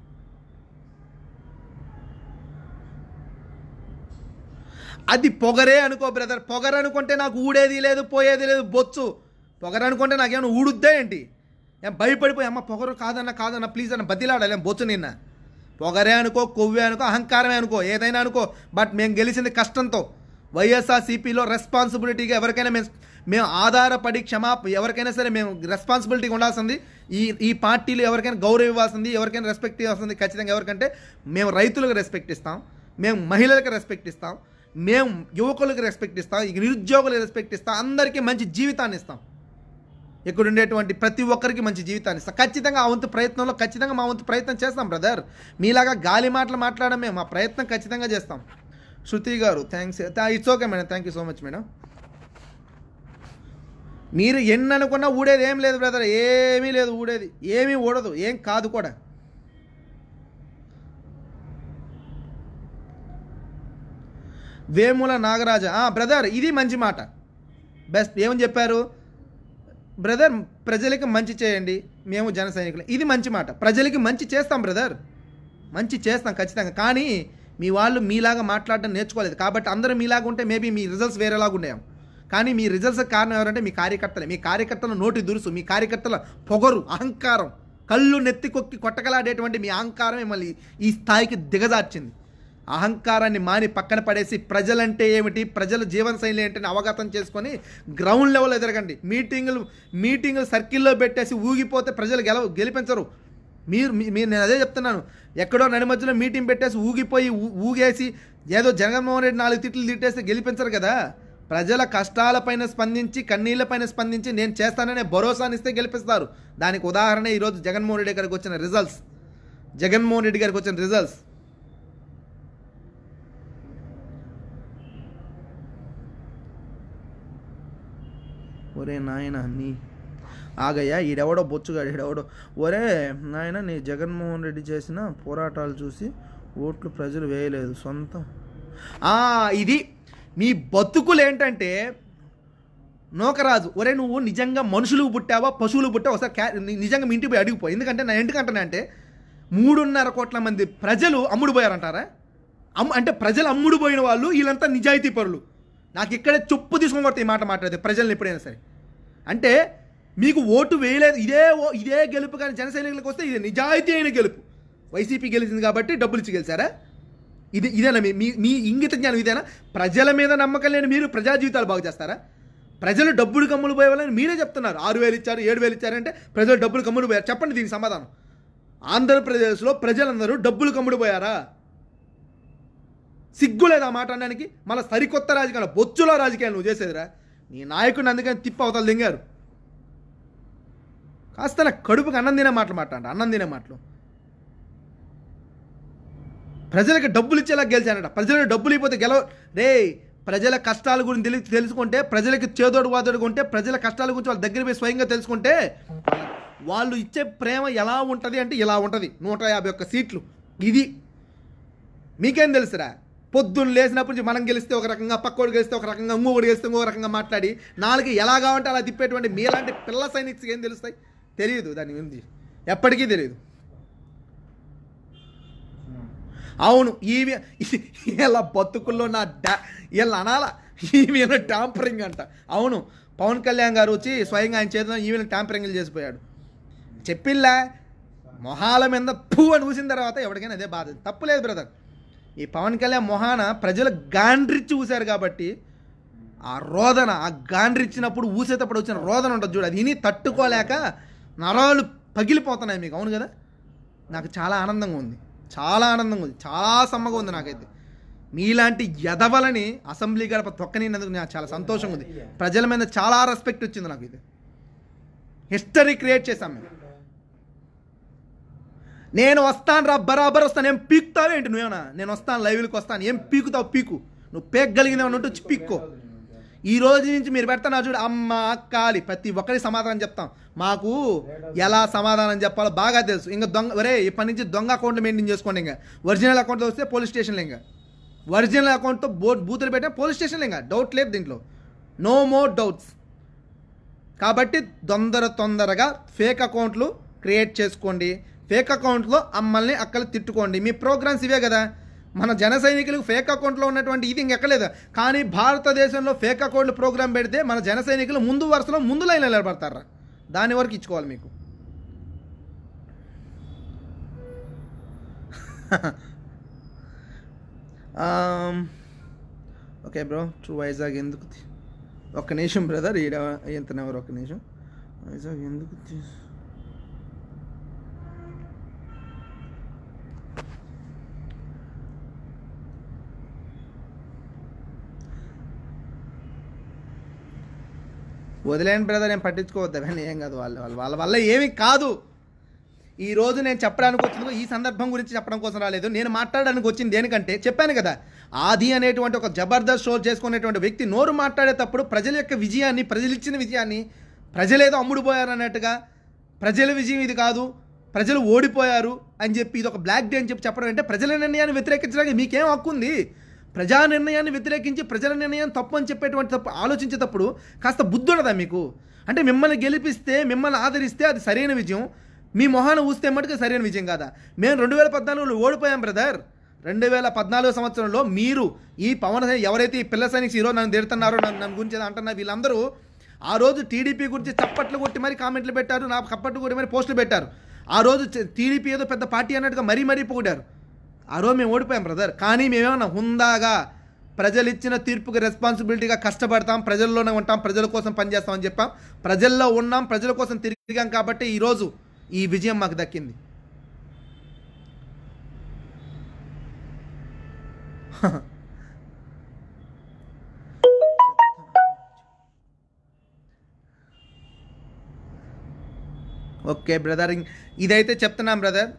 అది పొగరే అనుకో బ్రదర్ పొగరు అనుకుంటే నాకు ఊడేది లేదు పోయేది లేదు బొచ్చు పొగరు అనుకుంటే నాకేమైనా ఊడుద్దా ఏంటి ఏం భయపడిపోయి అమ్మ పొగరు కాదన్న కాదన్న ప్లీజ్ అన్న బతిలాడాలి ఏం బొచ్చు నిన్న పొగరే అనుకో కొవ్వే అనుకో అహంకారమే అనుకో ఏదైనా అనుకో బట్ మేము గెలిచింది కష్టంతో వైఎస్ఆర్సీపీలో రెస్పాన్సిబిలిటీగా ఎవరికైనా మేము మేము ఆధారపడి క్షమా ఎవరికైనా సరే మేము రెస్పాన్సిబిలిటీగా ఉండాల్సింది ఈ ఈ పార్టీలు ఎవరికైనా గౌరవం ఇవ్వాల్సింది ఎవరికైనా రెస్పెక్ట్ ఇవ్వాల్సింది ఖచ్చితంగా ఎవరికంటే మేము రైతులకు రెస్పెక్ట్ ఇస్తాం మేము మహిళలకు రెస్పెక్ట్ ఇస్తాం మేము యువకులకు రెస్పెక్ట్ ఇస్తాం ఇక నిరుద్యోగులకు రెస్పెక్ట్ ఇస్తాం అందరికీ మంచి జీవితాన్ని ఇస్తాం ఇక్కడ ఉండేటువంటి ప్రతి ఒక్కరికి మంచి జీవితాన్ని ఇస్తాం ఖచ్చితంగా ఆ వంతు ప్రయత్నంలో ఖచ్చితంగా మా వంతు ప్రయత్నం చేస్తాం బ్రదర్ మీలాగా గాలి మాటలు మాట్లాడమే మా ప్రయత్నం ఖచ్చితంగా చేస్తాం Shruti garu thanks it's okay madam thank you so much madam మీరు ఎన్ని అనుకున్నా ఊడేది ఏం లేదు బ్రదర్ ఏమీ లేదు ఊడేది ఏమీ ఊడదు ఏం కాదు కూడా వేముల నాగరాజ ఆ, బ్రదర్ ఇది మంచి మాట బెస్ట్ ఏమని చెప్పారు బ్రదర్ ప్రజలకి మంచి చేయండి మేము జన సైనికులు ఇది మంచి మాట ప్రజలకి మంచి చేస్తాం బ్రదర్ మంచి చేస్తాం ఖచ్చితంగా కానీ మీ వాళ్ళు మీలాగా మాట్లాడడం నేర్చుకోలేదు కాబట్టి అందరూ మీలాగా ఉంటే మేబీ మీ రిజల్ట్స్ వేరేలాగా ఉండేవి కానీ మీ రిజల్ట్స్ కారణం ఎవరంటే మీ కార్యకర్తలే మీ కార్యకర్తల నోటి దురుసు మీ కార్యకర్తల పొగరు అహంకారం కళ్ళు నెత్తి కొక్కి కొట్టకలాడేటువంటి మీ అహంకారం మిమ్మల్ని ఈ స్థాయికి దిగజార్చింది అహంకారాన్ని మాని పక్కన పడేసి ప్రజలంటే ఏమిటి ప్రజల జీవన శైలి ఏంటని అవగతం చేసుకొని గ్రౌండ్ లెవెల్ ఎదరగండి మీటింగులు మీటింగులు సర్కిల్లో పెట్టేసి ఊగిపోతే ప్రజలు గెలవ గెలిపించరు మీరు మీ- మీరు నేను అదే చెప్తున్నాను ఎక్కడో నడి మధ్యలో మీటింగ్ పెట్టేసి ఊగిపోయి ఊ- ఊగేసి ఏదో జగన్మోహన్ రెడ్డి నాలుగు తిట్లు తిట్టేస్తే గెలిపించరు కదా ప్రజల కష్టాలపైన స్పందించి కన్నీళ్లపైన స్పందించి నేను చేస్తాననే భరోసానిస్తే గెలిపిస్తారు దానికి ఉదాహరణ ఈరోజు జగన్మోహన్ రెడ్డి గారికి వచ్చిన రిజల్ట్స్ జగన్మోహన్ రెడ్డి గారికి వచ్చిన రిజల్ట్స్ ఒరే నాయన నీ ఆగయ్యా ఈడెవడో బొచ్చుగాడు ఈడెవడో ఒరే నాయన నీ జగన్మోహన్ రెడ్డి చేసిన పోరాటాలు చూసి ఓట్లు ప్రజలు వేయలేదు సొంతం ఆ, ఇది మీ బతుకులు ఏంటంటే నోకరాజు ఒరే నువ్వు నిజంగా మనుషులకు పుట్టావా పశువులకు పుట్టావా ఒకసారి క్యా ని- నిజంగా మీ ఇంటికి పోయి అడిగిపో ఎందుకంటే నా ఎందుకంటున్నా అంటే మూడున్నర కోట్ల మంది ప్రజలు అమ్ముడు పోయారంటారా అమ్ము అంటే ప్రజలు అమ్ముడు పోయిన వాళ్ళు వీళ్ళంతా నిజాయితీ పరులు నాకు ఇక్కడే చెప్పు తీసుకొని కొడితే ఈ మాట మాట్లాడితే ప్రజల్ని ఎప్పుడైనా సరే అంటే మీకు ఓటు వేయలేదు ఇదే ఓ- ఇదే గెలుపు కానీ జన సైనికులకు వస్తే ఇది నిజాయితీ అయిన గెలుపు వైసీపీ గెలిచింది కాబట్టి డబ్బులు ఇచ్చి గెలిచారా ఇది ఇదేనా మీ మీ- మీ ఇంగిత జ్ఞానం ఇదేనా ప్రజల మీద నమ్మకం లేని మీరు ప్రజా జీవితాలు బాగు చేస్తారా ప్రజలు డబ్బులు కమ్ములు పోయేవాళ్ళని మీరే చెప్తున్నారు ఆరు వేలు ఇచ్చారు ఏడు వేలు ఇచ్చారంటే ప్రజలు డబ్బులు కమ్ముడు పోయారు చెప్పండి దీనికి సమాధానం ఆంధ్రప్రదేశ్లో ప్రజలందరూ డబ్బులు కమ్ముడు పోయారా సిగ్గు లేదా మాట అనడానికి మళ్ళీ సరికొత్త రాజకీయాలు బొచ్చులో రాజకీయాలు నువ్వు చేసేదిరా నీ నాయకుడిని అందుకని తిప్ప అవతలు దింగారు కాస్త నా కడుపుకి అన్నం తినే మాటలు మాట్లాడ అన్నం తినే మాటలు ప్రజలకు డబ్బులు ఇచ్చేలా గెలిచానట ప్రజలకు డబ్బులు ఇవ్వకపోతే గెలవ రే ప్రజల కష్టాల గురించి తెలి తెలుసుకుంటే ప్రజలకి చేదోడు వాదోడుగా ఉంటే ప్రజల కష్టాల గురించి వాళ్ళ దగ్గర పోయి స్వయంగా తెలుసుకుంటే వాళ్ళు ఇచ్చే ప్రేమ ఎలా ఉంటుంది అంటే ఇలా ఉంటుంది నూట యాభై ఒక్క సీట్లు ఇది మీకేం తెలుసురా పొద్దున్న లేచినప్పటి నుంచి మనం గెలిస్తే ఒక రకంగా పక్కోడు గెలిస్తే ఒక రకంగా ఇంకొకటి గెలిస్తే ఇంకొక రకంగా మాట్లాడి నాలుగు ఎలా కావాలంటే అలా తిప్పేటువంటి మీలాంటి పిల్ల సైనిక్స్కి ఏం తెలుస్తాయి తెలియదు దాని గురించి ఎప్పటికీ తెలియదు అవును ఈమె ఇలా బతుకుల్లో నా డా వీళ్ళ అనాల ఈమె ట్యాంపరింగ్ అంట అవును పవన్ కళ్యాణ్ గారు వచ్చి స్వయంగా ఆయన చేతిలో ఈమెను ట్యాంపరింగ్లు చేసిపోయాడు చెప్పిల్లా మొహాల మీద పూ అని ఊసిన తర్వాత ఎవరికైనా అదే బాధ తప్పులేదు బ్రదర్ ఈ పవన్ కళ్యాణ్ మొహాన ప్రజలు గాండ్రిచ్చి ఊశారు కాబట్టి ఆ రోదన ఆ గాండ్రిచ్చినప్పుడు ఊసేటప్పుడు వచ్చిన రోదన ఉంటుంది చూడు అది విని తట్టుకోలేక నరాలు పగిలిపోతున్నాయి మీకు అవును కదా నాకు చాలా ఆనందంగా ఉంది చాలా ఆనందంగా ఉంది చాలా సమ్మగా ఉంది నాకైతే మీలాంటి ఎదవలని అసెంబ్లీ గడప తొక్కనినందుకు నాకు చాలా సంతోషంగా ఉంది ప్రజల మీద చాలా రెస్పెక్ట్ వచ్చింది నాకు ఇది హిస్టరీ క్రియేట్ చేశాం మేము నేను వస్తాను రా బరాబర్ వస్తాను ఏం పీకుతావు ఏంటి నువ్వేనా నేను వస్తాను లైవ్కి వస్తాను ఏం పీకుతావు పీకు నువ్వు పేకగలిగిన ఉన్నట్టు వచ్చి పీక్కో ఈ రోజు నుంచి మీరు పెడతాను చూడు అమ్మ కాలి ప్రతి ఒక్కరికి సమాధానం చెప్తాం మాకు ఎలా సమాధానం చెప్పాలో బాగా తెలుసు ఇంకా దొంగ ఒరే ఇప్పటి నుంచి దొంగ అకౌంట్ మెయింటైన్ చేసుకోండి ఇంకా ఒరిజినల్ అకౌంట్ వస్తే పోలీస్ స్టేషన్లో ఇంకా ఒరిజినల్ అకౌంట్తో బో బూతులు పెట్టినా పోలీస్ స్టేషన్లో ఇంకా డౌట్ లేదు దీంట్లో నో మోర్ డౌట్స్ కాబట్టి తొందర తొందరగా ఫేక్ అకౌంట్లు క్రియేట్ చేసుకోండి ఫేక్ అకౌంట్లో అమ్మల్ని అక్కలు తిట్టుకోండి మీ ప్రోగ్రామ్స్ ఇవే కదా మన జన సైనికులకు ఫేక్ అకౌంట్లో ఉన్నటువంటి ఇది ఇంకెక్కలేదు కానీ భారతదేశంలో ఫేక్ అకౌంట్లు ప్రోగ్రామ్ పెడితే మన జన సైనికులు ముందు వరుసలో ముందు లైన్లో నిలబడతారా దాని వరకు ఇచ్చుకోవాలి మీకు ఓకే బ్రో ట్రూ వైజాగ్ ఎందుకు తీ- ఒక్క నిమిషం బ్రదర్ ఈడ ఎంతనెవరు ఒక్క నిమిషం వైజాగ్ ఎందుకు తీ- వదిలేండి బ్రదర్ ఏం పట్టించుకోవద్దు అవన్నీ ఏం కాదు వాళ్ళ వాళ్ళ వాళ్ళ వల్ల ఏమీ కాదు ఈ రోజు నేను చెప్పడానికి వచ్చింది ఈ సందర్భం గురించి చెప్పడం కోసం రాలేదు నేను మాట్లాడడానికి వచ్చింది దేనికంటే చెప్పాను కదా ఆది అనేటువంటి ఒక జబర్దస్త్ షో చేసుకునేటువంటి వ్యక్తి నోరు మాట్లాడేటప్పుడు ప్రజల యొక్క విజయాన్ని ప్రజలు ఇచ్చిన విజయాన్ని ప్రజలేదో అమ్ముడుపోయారు అన్నట్టుగా ప్రజల విజయం ఇది కాదు ప్రజలు ఓడిపోయారు అని చెప్పి ఇది ఒక బ్లాక్ డే అని చెప్పి చెప్పడం అంటే ప్రజల నిర్ణయాన్ని వ్యతిరేకించడానికి మీకేం హక్కు ఉంది ప్రజా నిర్ణయాన్ని వ్యతిరేకించి ప్రజల నిర్ణయం తప్పు అని చెప్పేటువంటి తప్పు ఆలోచించేటప్పుడు కాస్త బుద్ధి ఉండదా మీకు అంటే మిమ్మల్ని గెలిపిస్తే మిమ్మల్ని ఆదరిస్తే అది సరైన విజయం మీ మొహాన ఊస్తే మటుకు సరైన విజయం కాదా మేము రెండు వేల పద్నాలుగులో ఓడిపోయాం బ్రదర్ రెండు వేల పద్నాలుగు సంవత్సరంలో మీరు ఈ పవన్ సైనిక్ ఎవరైతే ఈ పిల్ల సైనిక్స్ ఈరోజు నన్ను తిడుతున్నారో నన్ను నన్ను గురించి ఏదో అంటున్నారు వీళ్ళందరూ ఆ రోజు టీడీపీ గురించి చప్పట్లు కొట్టి మరి కామెంట్లు పెట్టారు నా కప్పట్లు కొట్టి మరి పోస్టులు పెట్టారు ఆ రోజు టీడీపీ ఏదో పెద్ద పార్టీ అన్నట్టుగా మరీ మరీ పొగిడారు ఆ రోజు మేము ఓడిపోయాం బ్రదర్ కానీ మేమేమన్నా హుందాగా ప్రజలు ఇచ్చిన తీర్పుకి రెస్పాన్సిబిలిటీగా కష్టపడతాం ప్రజల్లోనే ఉంటాం ప్రజల కోసం పనిచేస్తామని చెప్పాం ప్రజల్లో ఉన్నాం ప్రజల కోసం తిరిగాం కాబట్టి ఈరోజు ఈ విజయం మాకు దక్కింది ఓకే బ్రదర్ ఇదైతే చెప్తున్నాం బ్రదర్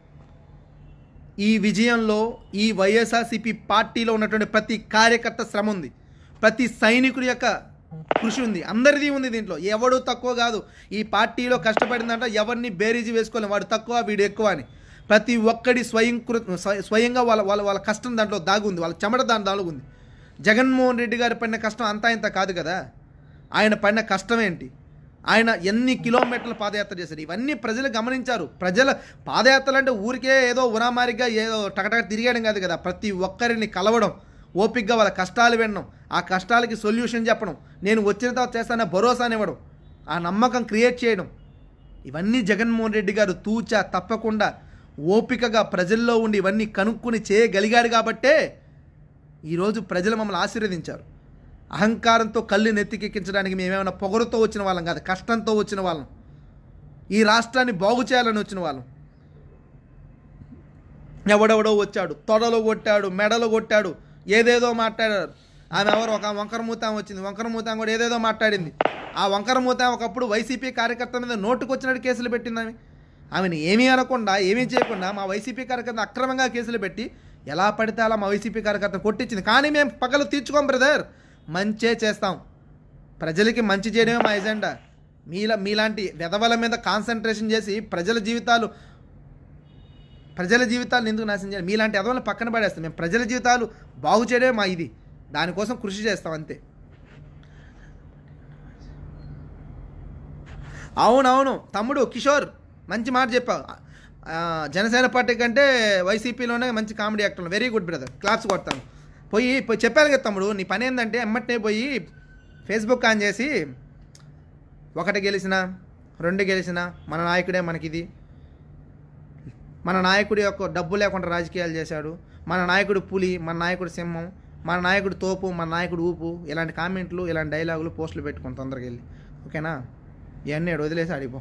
ఈ విజయంలో ఈ వైఎస్ఆర్సీపీ పార్టీలో ఉన్నటువంటి ప్రతి కార్యకర్త శ్రమ ఉంది ప్రతి సైనికుడి యొక్క కృషి ఉంది అందరిది ఉంది దీంట్లో ఎవడు తక్కువ కాదు ఈ పార్టీలో కష్టపడిందంటే ఎవరిని బేరీజి వేసుకోలేం వాడు తక్కువ వీడు ఎక్కువ అని ప్రతి ఒక్కడి స్వయంకృత స్వ- స్వయంగా వాళ్ళ వాళ్ళ వాళ్ళ కష్టం దాంట్లో దాగి ఉంది వాళ్ళ చెమట దాని దాని ఉంది జగన్మోహన్ రెడ్డి గారి పడిన కష్టం అంతా ఇంత కాదు కదా ఆయన పడిన కష్టం ఏంటి ఆయన ఎన్ని కిలోమీటర్ల పాదయాత్ర చేశారు ఇవన్నీ ప్రజలు గమనించారు ప్రజల పాదయాత్రలు అంటే ఊరికే ఏదో ఉరామారిగా ఏదో టకటక తిరిగేయడం కాదు కదా ప్రతి ఒక్కరిని కలవడం ఓపికగా వాళ్ళ కష్టాలు వినడం ఆ కష్టాలకి సొల్యూషన్ చెప్పడం నేను వచ్చిన తర్వాత చేస్తాన భరోసానివ్వడం ఆ నమ్మకం క్రియేట్ చేయడం ఇవన్నీ జగన్మోహన్ రెడ్డి గారు తూచా తప్పకుండా ఓపికగా ప్రజల్లో ఉండి ఇవన్నీ కనుక్కుని చేయగలిగాడు కాబట్టే ఈరోజు ప్రజలు మమ్మల్ని ఆశీర్వదించారు అహంకారంతో కళ్ళు నెత్తికెక్కించడానికి మేమేమైనా పొగరుతో వచ్చిన వాళ్ళం కాదు కష్టంతో వచ్చిన వాళ్ళం ఈ రాష్ట్రాన్ని బాగు చేయాలని వచ్చిన వాళ్ళం ఎవడెవడో వచ్చాడు తొడలో కొట్టాడు మెడలో కొట్టాడు ఏదేదో మాట్లాడారు ఆమె ఎవరు ఒక వంకర మూతాం వచ్చింది వంకర మూతాం కూడా ఏదేదో మాట్లాడింది ఆ వంకర మూతాం ఒకప్పుడు వైసీపీ కార్యకర్త మీద నోటుకు వచ్చినట్టు కేసులు పెట్టింది ఆమె ఆమెను ఏమీ అనకుండా ఏమీ చేయకుండా మా వైసీపీ కార్యకర్త అక్రమంగా కేసులు పెట్టి ఎలా పడితే అలా మా వైసీపీ కార్యకర్త కొట్టించింది కానీ మేము పగలు తీర్చుకోం బ్రదర్ మంచే చేస్తాం ప్రజలకి మంచి చేయడమే మా ఎజెండా మీలా మీలాంటి వెధవల మీద కాన్సన్ట్రేషన్ చేసి ప్రజల జీవితాలు ప్రజల జీవితాలను ఎందుకు నాశనం చేయాలి మీలాంటి ఎదవలను పక్కన పడేస్తాం మేము ప్రజల జీవితాలు బాగు చేయడమే మా ఇది దానికోసం కృషి చేస్తాం అంతే అవునవును తమ్ముడు కిషోర్ మంచి మాట చెప్పావు ఆ, జనసేన పార్టీ కంటే వైసీపీలోనే మంచి comedy actor very good brother claps కొడతాను పోయి పోయి చెప్పాను కదా తమ్ముడు నీ పని ఏంటంటే ఎమ్మటనే పోయి ఫేస్బుక్ ఆన్ చేసి ఒకటి గెలిచిన రెండు గెలిచిన మన నాయకుడే మనకిది మన నాయకుడి యొక్క డబ్బు లేకుండా రాజకీయాలు చేశాడు మన నాయకుడు పులి మన నాయకుడు సింహం మన నాయకుడు తోపు మన నాయకుడు ఊపు ఇలాంటి కామెంట్లు ఇలాంటి డైలాగులు పోస్టులు పెట్టుకుని తొందరగా వెళ్ళి ఓకేనా ఇవన్నీ ఈడ వదిలేసి ఆడిపో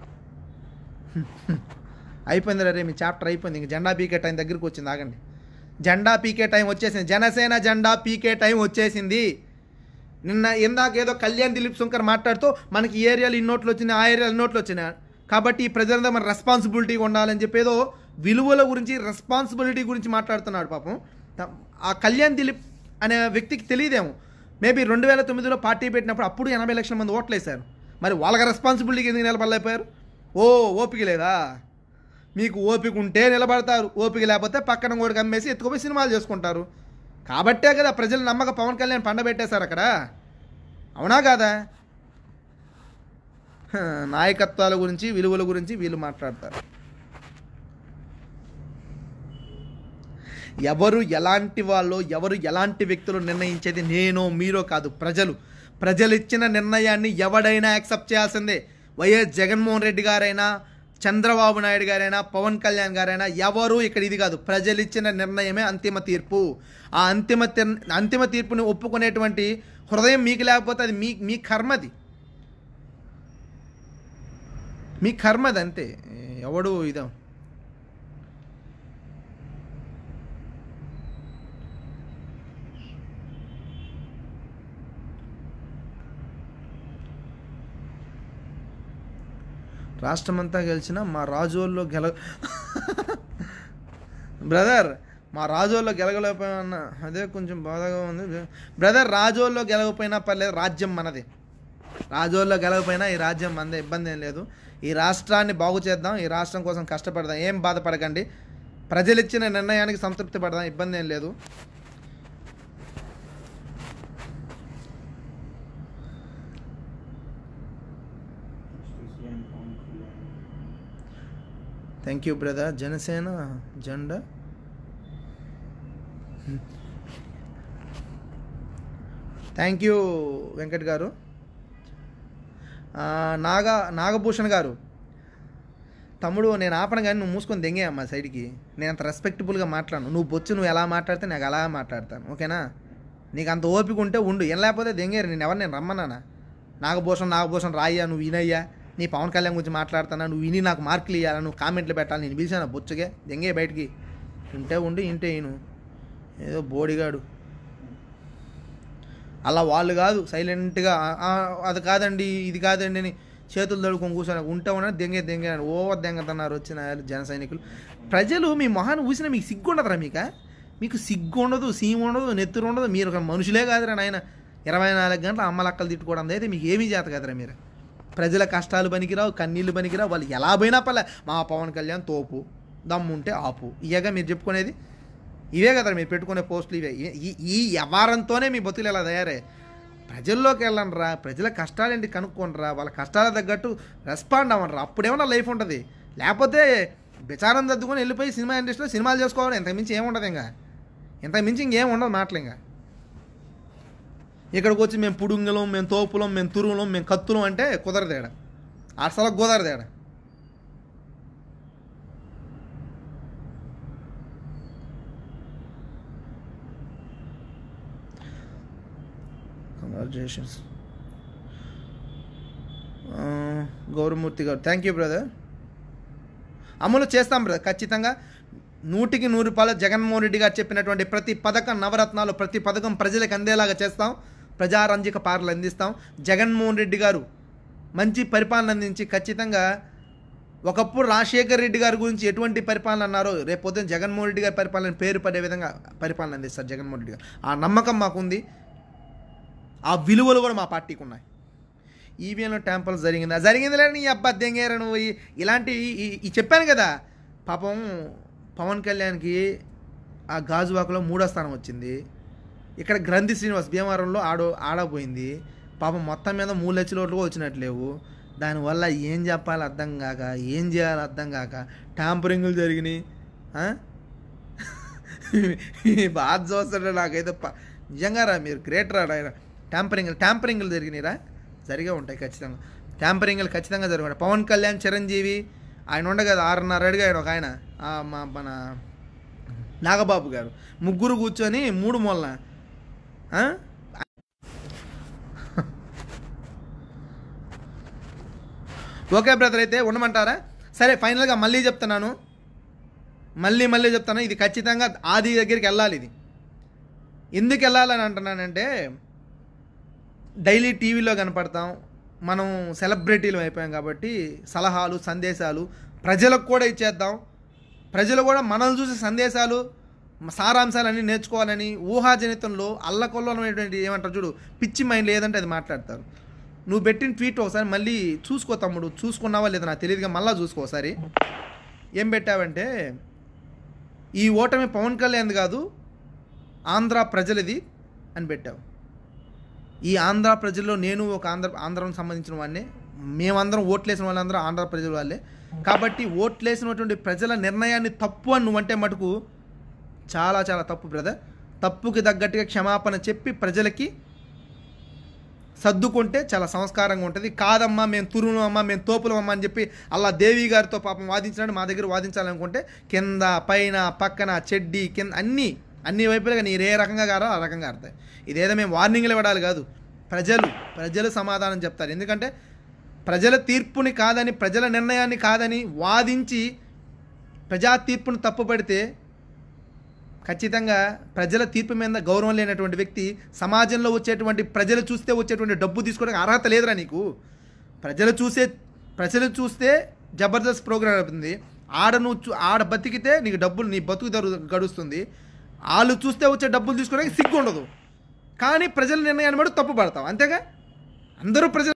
అయిపోయింది రే మీ చాప్టర్ అయిపోయింది ఇంక జెండా పీకే టైం దగ్గరికి వచ్చింది ఆగండి జెండా పీకే టైం వచ్చేసింది జనసేన జెండా పీకే టైం వచ్చేసింది నిన్న ఇందాక ఏదో కళ్యాణ్ దిలీప్ శంకర్ మాట్లాడుతూ మనకి ఈ ఏరియాలో ఇన్నోట్లు వచ్చినాయి ఆ ఏరియాలో ఇన్నోట్లు వచ్చినాయి కాబట్టి ఈ ప్రజలంతా మన రెస్పాన్సిబిలిటీగా ఉండాలని చెప్పి ఏదో విలువల గురించి రెస్పాన్సిబిలిటీ గురించి మాట్లాడుతున్నాడు పాపం త- ఆ కళ్యాణ్ దిలీప్ అనే వ్యక్తికి తెలియదేమో మేబీ రెండు వేల తొమ్మిదిలో పార్టీ పెట్టినప్పుడు అప్పుడు ఎనభై లక్షల మంది ఓట్లు వేశారు మరి వాళ్ళకి రెస్పాన్సిబిలిటీకి ఎందుకు నిలబడలేకపోయారు ఓ ఓపిక లేదా మీకు ఓపిక ఉంటే నిలబడతారు ఓపిక లేకపోతే పక్కన కూడా కమ్మేసి ఎత్తుకుపోయి సినిమాలు చేసుకుంటారు కాబట్టే కదా ప్రజలు నమ్మక పవన్ కళ్యాణ్ పండబెట్టేశారు అక్కడ అవునా కాదా హ, నాయకత్వాల గురించి విలువల గురించి వీళ్ళు మాట్లాడతారు ఎవరు ఎలాంటి వాళ్ళు ఎవరు ఎలాంటి వ్యక్తులు నిర్ణయించేది నేనో మీరో కాదు ప్రజలు ప్రజలు ఇచ్చిన నిర్ణయాన్ని ఎవడైనా యాక్సెప్ట్ చేయాల్సిందే వైఎస్ జగన్మోహన్ రెడ్డి గారైనా చంద్రబాబు నాయుడు గారైనా పవన్ కళ్యాణ్ గారైనా ఎవరు ఇక్కడ ఇది కాదు ప్రజలు ఇచ్చిన నిర్ణయమే అంతిమ తీర్పు ఆ అంతిమ తీర్- అంతిమ తీర్పుని ఒప్పుకునేటువంటి హృదయం మీకు లేకపోతే అది మీ మీ కర్మది మీ కర్మది అంతే ఎవడు ఇదో రాష్ట్రమంతా గెలిచిన మా రాజోల్లో గెల బ్రదర్ మా రాజోల్లో గెలగలేకపోయినా అదే కొంచెం బాధగా ఉంది బ్రదర్ రాజోల్లో గెలవకపోయినా పర్లేదు రాజ్యం మనది రాజోల్లో గెలవకపోయినా ఈ రాజ్యం మనదే ఇబ్బంది ఏం లేదు ఈ రాష్ట్రాన్ని బాగు చేద్దాం ఈ రాష్ట్రం కోసం కష్టపడదాం ఏం బాధపడకండి ప్రజలు ఇచ్చిన నిర్ణయానికి సంతృప్తి పడదాం ఇబ్బంది ఏం లేదు థ్యాంక్ యూ బ్రదర్ జనసేన జెండా థ్యాంక్ యూ వెంకట్ గారు ఆ, నాగా నాగభూషణ్ గారు తమ్ముడు నేను ఆపన కానీ నువ్వు మూసుకొని దెంగే అమ్మా సైడ్కి నేను అంత రెస్పెక్టబుల్గా మాట్లాడను నువ్వు బొచ్చు నువ్వు ఎలా మాట్లాడితే నాకు అలా మాట్లాడతాను ఓకేనా నీకు అంత ఓపిక ఉంటే ఉండు ఏం లేకపోతే దెంగేరు నేను ఎవరు నేను రమ్మన్నానా నాగభూషణ్ నాగభూషణ్ రాయ్యా నువ్వు వినయ్యా నీ పవన్ కళ్యాణ్ గురించి మాట్లాడుతున్నా నువ్వు విని నాకు మార్కులు ఇవ్వాలా నువ్వు కామెంట్లు పెట్టాలి నేను పిలిచాను బొచ్చుగే దెంగే బయటికి ఉంటే ఉండి ఇంటే ఈను ఏదో బోడిగాడు అలా వాళ్ళు కాదు సైలెంట్గా "ఆ, అది కాదండి ఇది కాదండి అని చేతులు తడుకొని కూర్చొని ఉంటే ఉన్నా దెంగే దెంగే అని ఓవర్ దెంగతున్నారు వచ్చిన జన సైనికులు ప్రజలు మీ మొహాన్ని ఊసిన మీకు సిగ్గు ఉండదురా మీక మీకు సిగ్గు ఉండదు సీమ ఉండదు నెత్తురు ఉండదు మీరు ఒక మనుషులే కాదురా నాయన ఇరవై నాలుగు గంటల అమ్మలక్కలు తిట్టుకోవడం అయితే మీకు ఏమీ చేత కదరా మీరు ప్రజల కష్టాలు పనికిరావు కన్నీళ్ళు పనికిరావు వాళ్ళు ఎలా పోయినా పర్లే మా పవన్ కళ్యాణ్ తోపు దమ్ముంటే ఆపు ఇయగా మీరు చెప్పుకునేది ఇవే కదా మీరు పెట్టుకునే పోస్టులు ఇవే ఈ- ఈ ఈ వ్యవహారంతోనే మీ బతుకులు ఎలా తయారే ప్రజల్లోకి వెళ్ళండి రా ప్రజల కష్టాలేంటి కనుక్కోండి రా వాళ్ళ కష్టాల తగ్గట్టు రెస్పాండ్ అవ్వండి రా అప్పుడేమన్నా లైఫ్ ఉంటుంది లేకపోతే బిచారం తద్దుకొని వెళ్ళిపోయి సినిమా ఇండస్ట్రీలో సినిమాలు చేసుకోవాలి ఇంతకు మించి ఏముండదు ఇంకా ఇంతకు మించి ఇంకేం ఉండదు మాటలు ఇంకా ఇక్కడికి వచ్చి మేము పుడుంగలం మేము తోపులం మేము తురుములం మేము కత్తులం అంటే కుదరదు ఏడ అసలు కుదరదు ఏడ కంగ్రాచులేషన్స్ గౌరవమూర్తి గారు థ్యాంక్ యూ బ్రదర్ అమలు చేస్తాం బ్రదర్ ఖచ్చితంగా నూటికి నూరు రూపాయలు జగన్మోహన్ రెడ్డి గారు చెప్పినటువంటి ప్రతి పథకం నవరత్నాలు ప్రతి పథకం ప్రజలకు అందేలాగా చేస్తాం ప్రజారంజిక పాలన అందిస్తాం జగన్మోహన్ రెడ్డి గారు మంచి పరిపాలన అందించి ఖచ్చితంగా ఒకప్పుడు రాజశేఖర్ రెడ్డి గారి గురించి ఎటువంటి పరిపాలన అన్నారో రేపు పొద్దున్న జగన్మోహన్ రెడ్డి గారి పరిపాలన పేరు పడే విధంగా పరిపాలన అందిస్తారు జగన్మోహన్ రెడ్డి గారు ఆ నమ్మకం మాకుంది ఆ విలువలు కూడా మా పార్టీకి ఉన్నాయి ఈవీఎంలో ట్యాంపల్ జరిగిందా జరిగిందిలే నీ అబ్బా దెంగేరా నువ్వు ఈ- ఇలాంటి ఈ- ఈ చెప్పాను కదా పాపం పవన్ కళ్యాణ్కి ఆ గాజువాకలో మూడో స్థానం వచ్చింది ఇక్కడ గ్రంథి శ్రీనివాస్ భీమవరంలో ఆడో ఆడపోయింది పాపం మొత్తం మీద మూడు లక్షల ఓట్లు కూడా వచ్చినట్లేవు దానివల్ల ఏం చెప్పాలి అర్థం కాక ఏం చేయాలి అర్థం కాక ట్యాంపరింగ్లు జరిగినాయి ఆ? ఈ బాధ చూస్తుంటే నాకైతే ప- నిజంగా రా మీరు గ్రేట్ రా ఆయన ట్యాంపరింగ్ ట్యాంపరింగ్లు జరిగినాయిరా జరిగే ఉంటాయి ఖచ్చితంగా ట్యాంపరింగ్లు ఖచ్చితంగా జరిగి ఉంటాయి పవన్ కళ్యాణ్ చిరంజీవి ఆయన ఉండ కదా ఆరున్నర అడిగా ఆయన ఒక ఆయన ఆ మా మన నాగబాబు గారు ముగ్గురు కూర్చొని మూడు మూలన ఆ? ఓకే బ్రదర్ అయితే ఉండమంటారా సరే ఫైనల్గా మళ్ళీ చెప్తున్నాను మళ్ళీ మళ్ళీ చెప్తాను ఇది ఖచ్చితంగా ఆది దగ్గరికి వెళ్ళాలి ఇది ఎందుకు వెళ్ళాలని అంటున్నానంటే డైలీ టీవీలో కనపడతాం మనం సెలబ్రిటీలు అయిపోయాం కాబట్టి సలహాలు సందేశాలు ప్రజలకు కూడా ఇచ్చేద్దాం ప్రజలు కూడా మనల్ని చూసే సందేశాలు సారాంశాలన్నీ నేర్చుకోవాలని ఊహాజనితంలో అల్లకొల్లమైనటువంటి ఏమంటారు చూడు పిచ్చి మైండ్ లేదంటే అది మాట్లాడతారు నువ్వు పెట్టిన ట్వీట్ ఒకసారి మళ్ళీ చూసుకో తమ్ముడు చూసుకున్నావా లేదా నాకు తెలియదుగా మళ్ళీ చూసుకో ఒకసారి ఏం పెట్టావంటే ఈ ఓటమి పవన్ కళ్యాణ్ కాదు ఆంధ్ర ప్రజలది అని పెట్టావు ఈ ఆంధ్ర ప్రజల్లో నేను ఒక ఆంధ్ర ఆంధ్రం సంబంధించిన వాడిని మేమందరం ఓట్లేసిన వాళ్ళందరూ ఆంధ్ర ప్రజల వాళ్ళే కాబట్టి ఓట్లేసినటువంటి ప్రజల నిర్ణయాన్ని తప్పు అని నువ్వంటే మటుకు చాలా చాలా తప్పు బ్రదర్ తప్పుకి తగ్గట్టుగా క్షమాపణ చెప్పి ప్రజలకి సర్దుకుంటే చాలా సంస్కారంగా ఉంటుంది కాదమ్మా మేము తురుమమ్మా మేము తోపులమమ్మా అని చెప్పి అలా దేవి గారితో పాపం వాదించినట్టు మా దగ్గర వాదించాలనుకుంటే కింద పైన పక్కన చెడ్డి కింద అన్నీ అన్ని వైపులుగా నీరు ఏ రకంగా గారో ఆ రకంగా ఆడతాయి ఇదేదో మేము వార్నింగ్లు ఇవ్వడాలి కాదు ప్రజలు ప్రజలు సమాధానం చెప్తారు ఎందుకంటే ప్రజల తీర్పుని కాదని ప్రజల నిర్ణయాన్ని కాదని వాదించి ప్రజా తీర్పును తప్పుపడితే ఖచ్చితంగా ప్రజల తీర్పు మీద గౌరవం లేనటువంటి వ్యక్తి సమాజంలో వచ్చేటువంటి ప్రజలు చూస్తే వచ్చేటువంటి డబ్బు తీసుకోవడానికి అర్హత లేదురా నీకు ప్రజలు చూసే ప్రజలు చూస్తే జబర్దస్త్ ప్రోగ్రామ్ అవుతుంది ఆడ నువ్వు చూ- ఆడ బతికితే నీకు డబ్బులు నీ బతుకు దరు గడుస్తుంది వాళ్ళు చూస్తే వచ్చే డబ్బులు తీసుకోవడానికి సిగ్గు ఉండదు కానీ ప్రజల నిర్ణయాన్ని బట్టి తప్పు పడతావు అంతేగా అందరూ ప్రజలు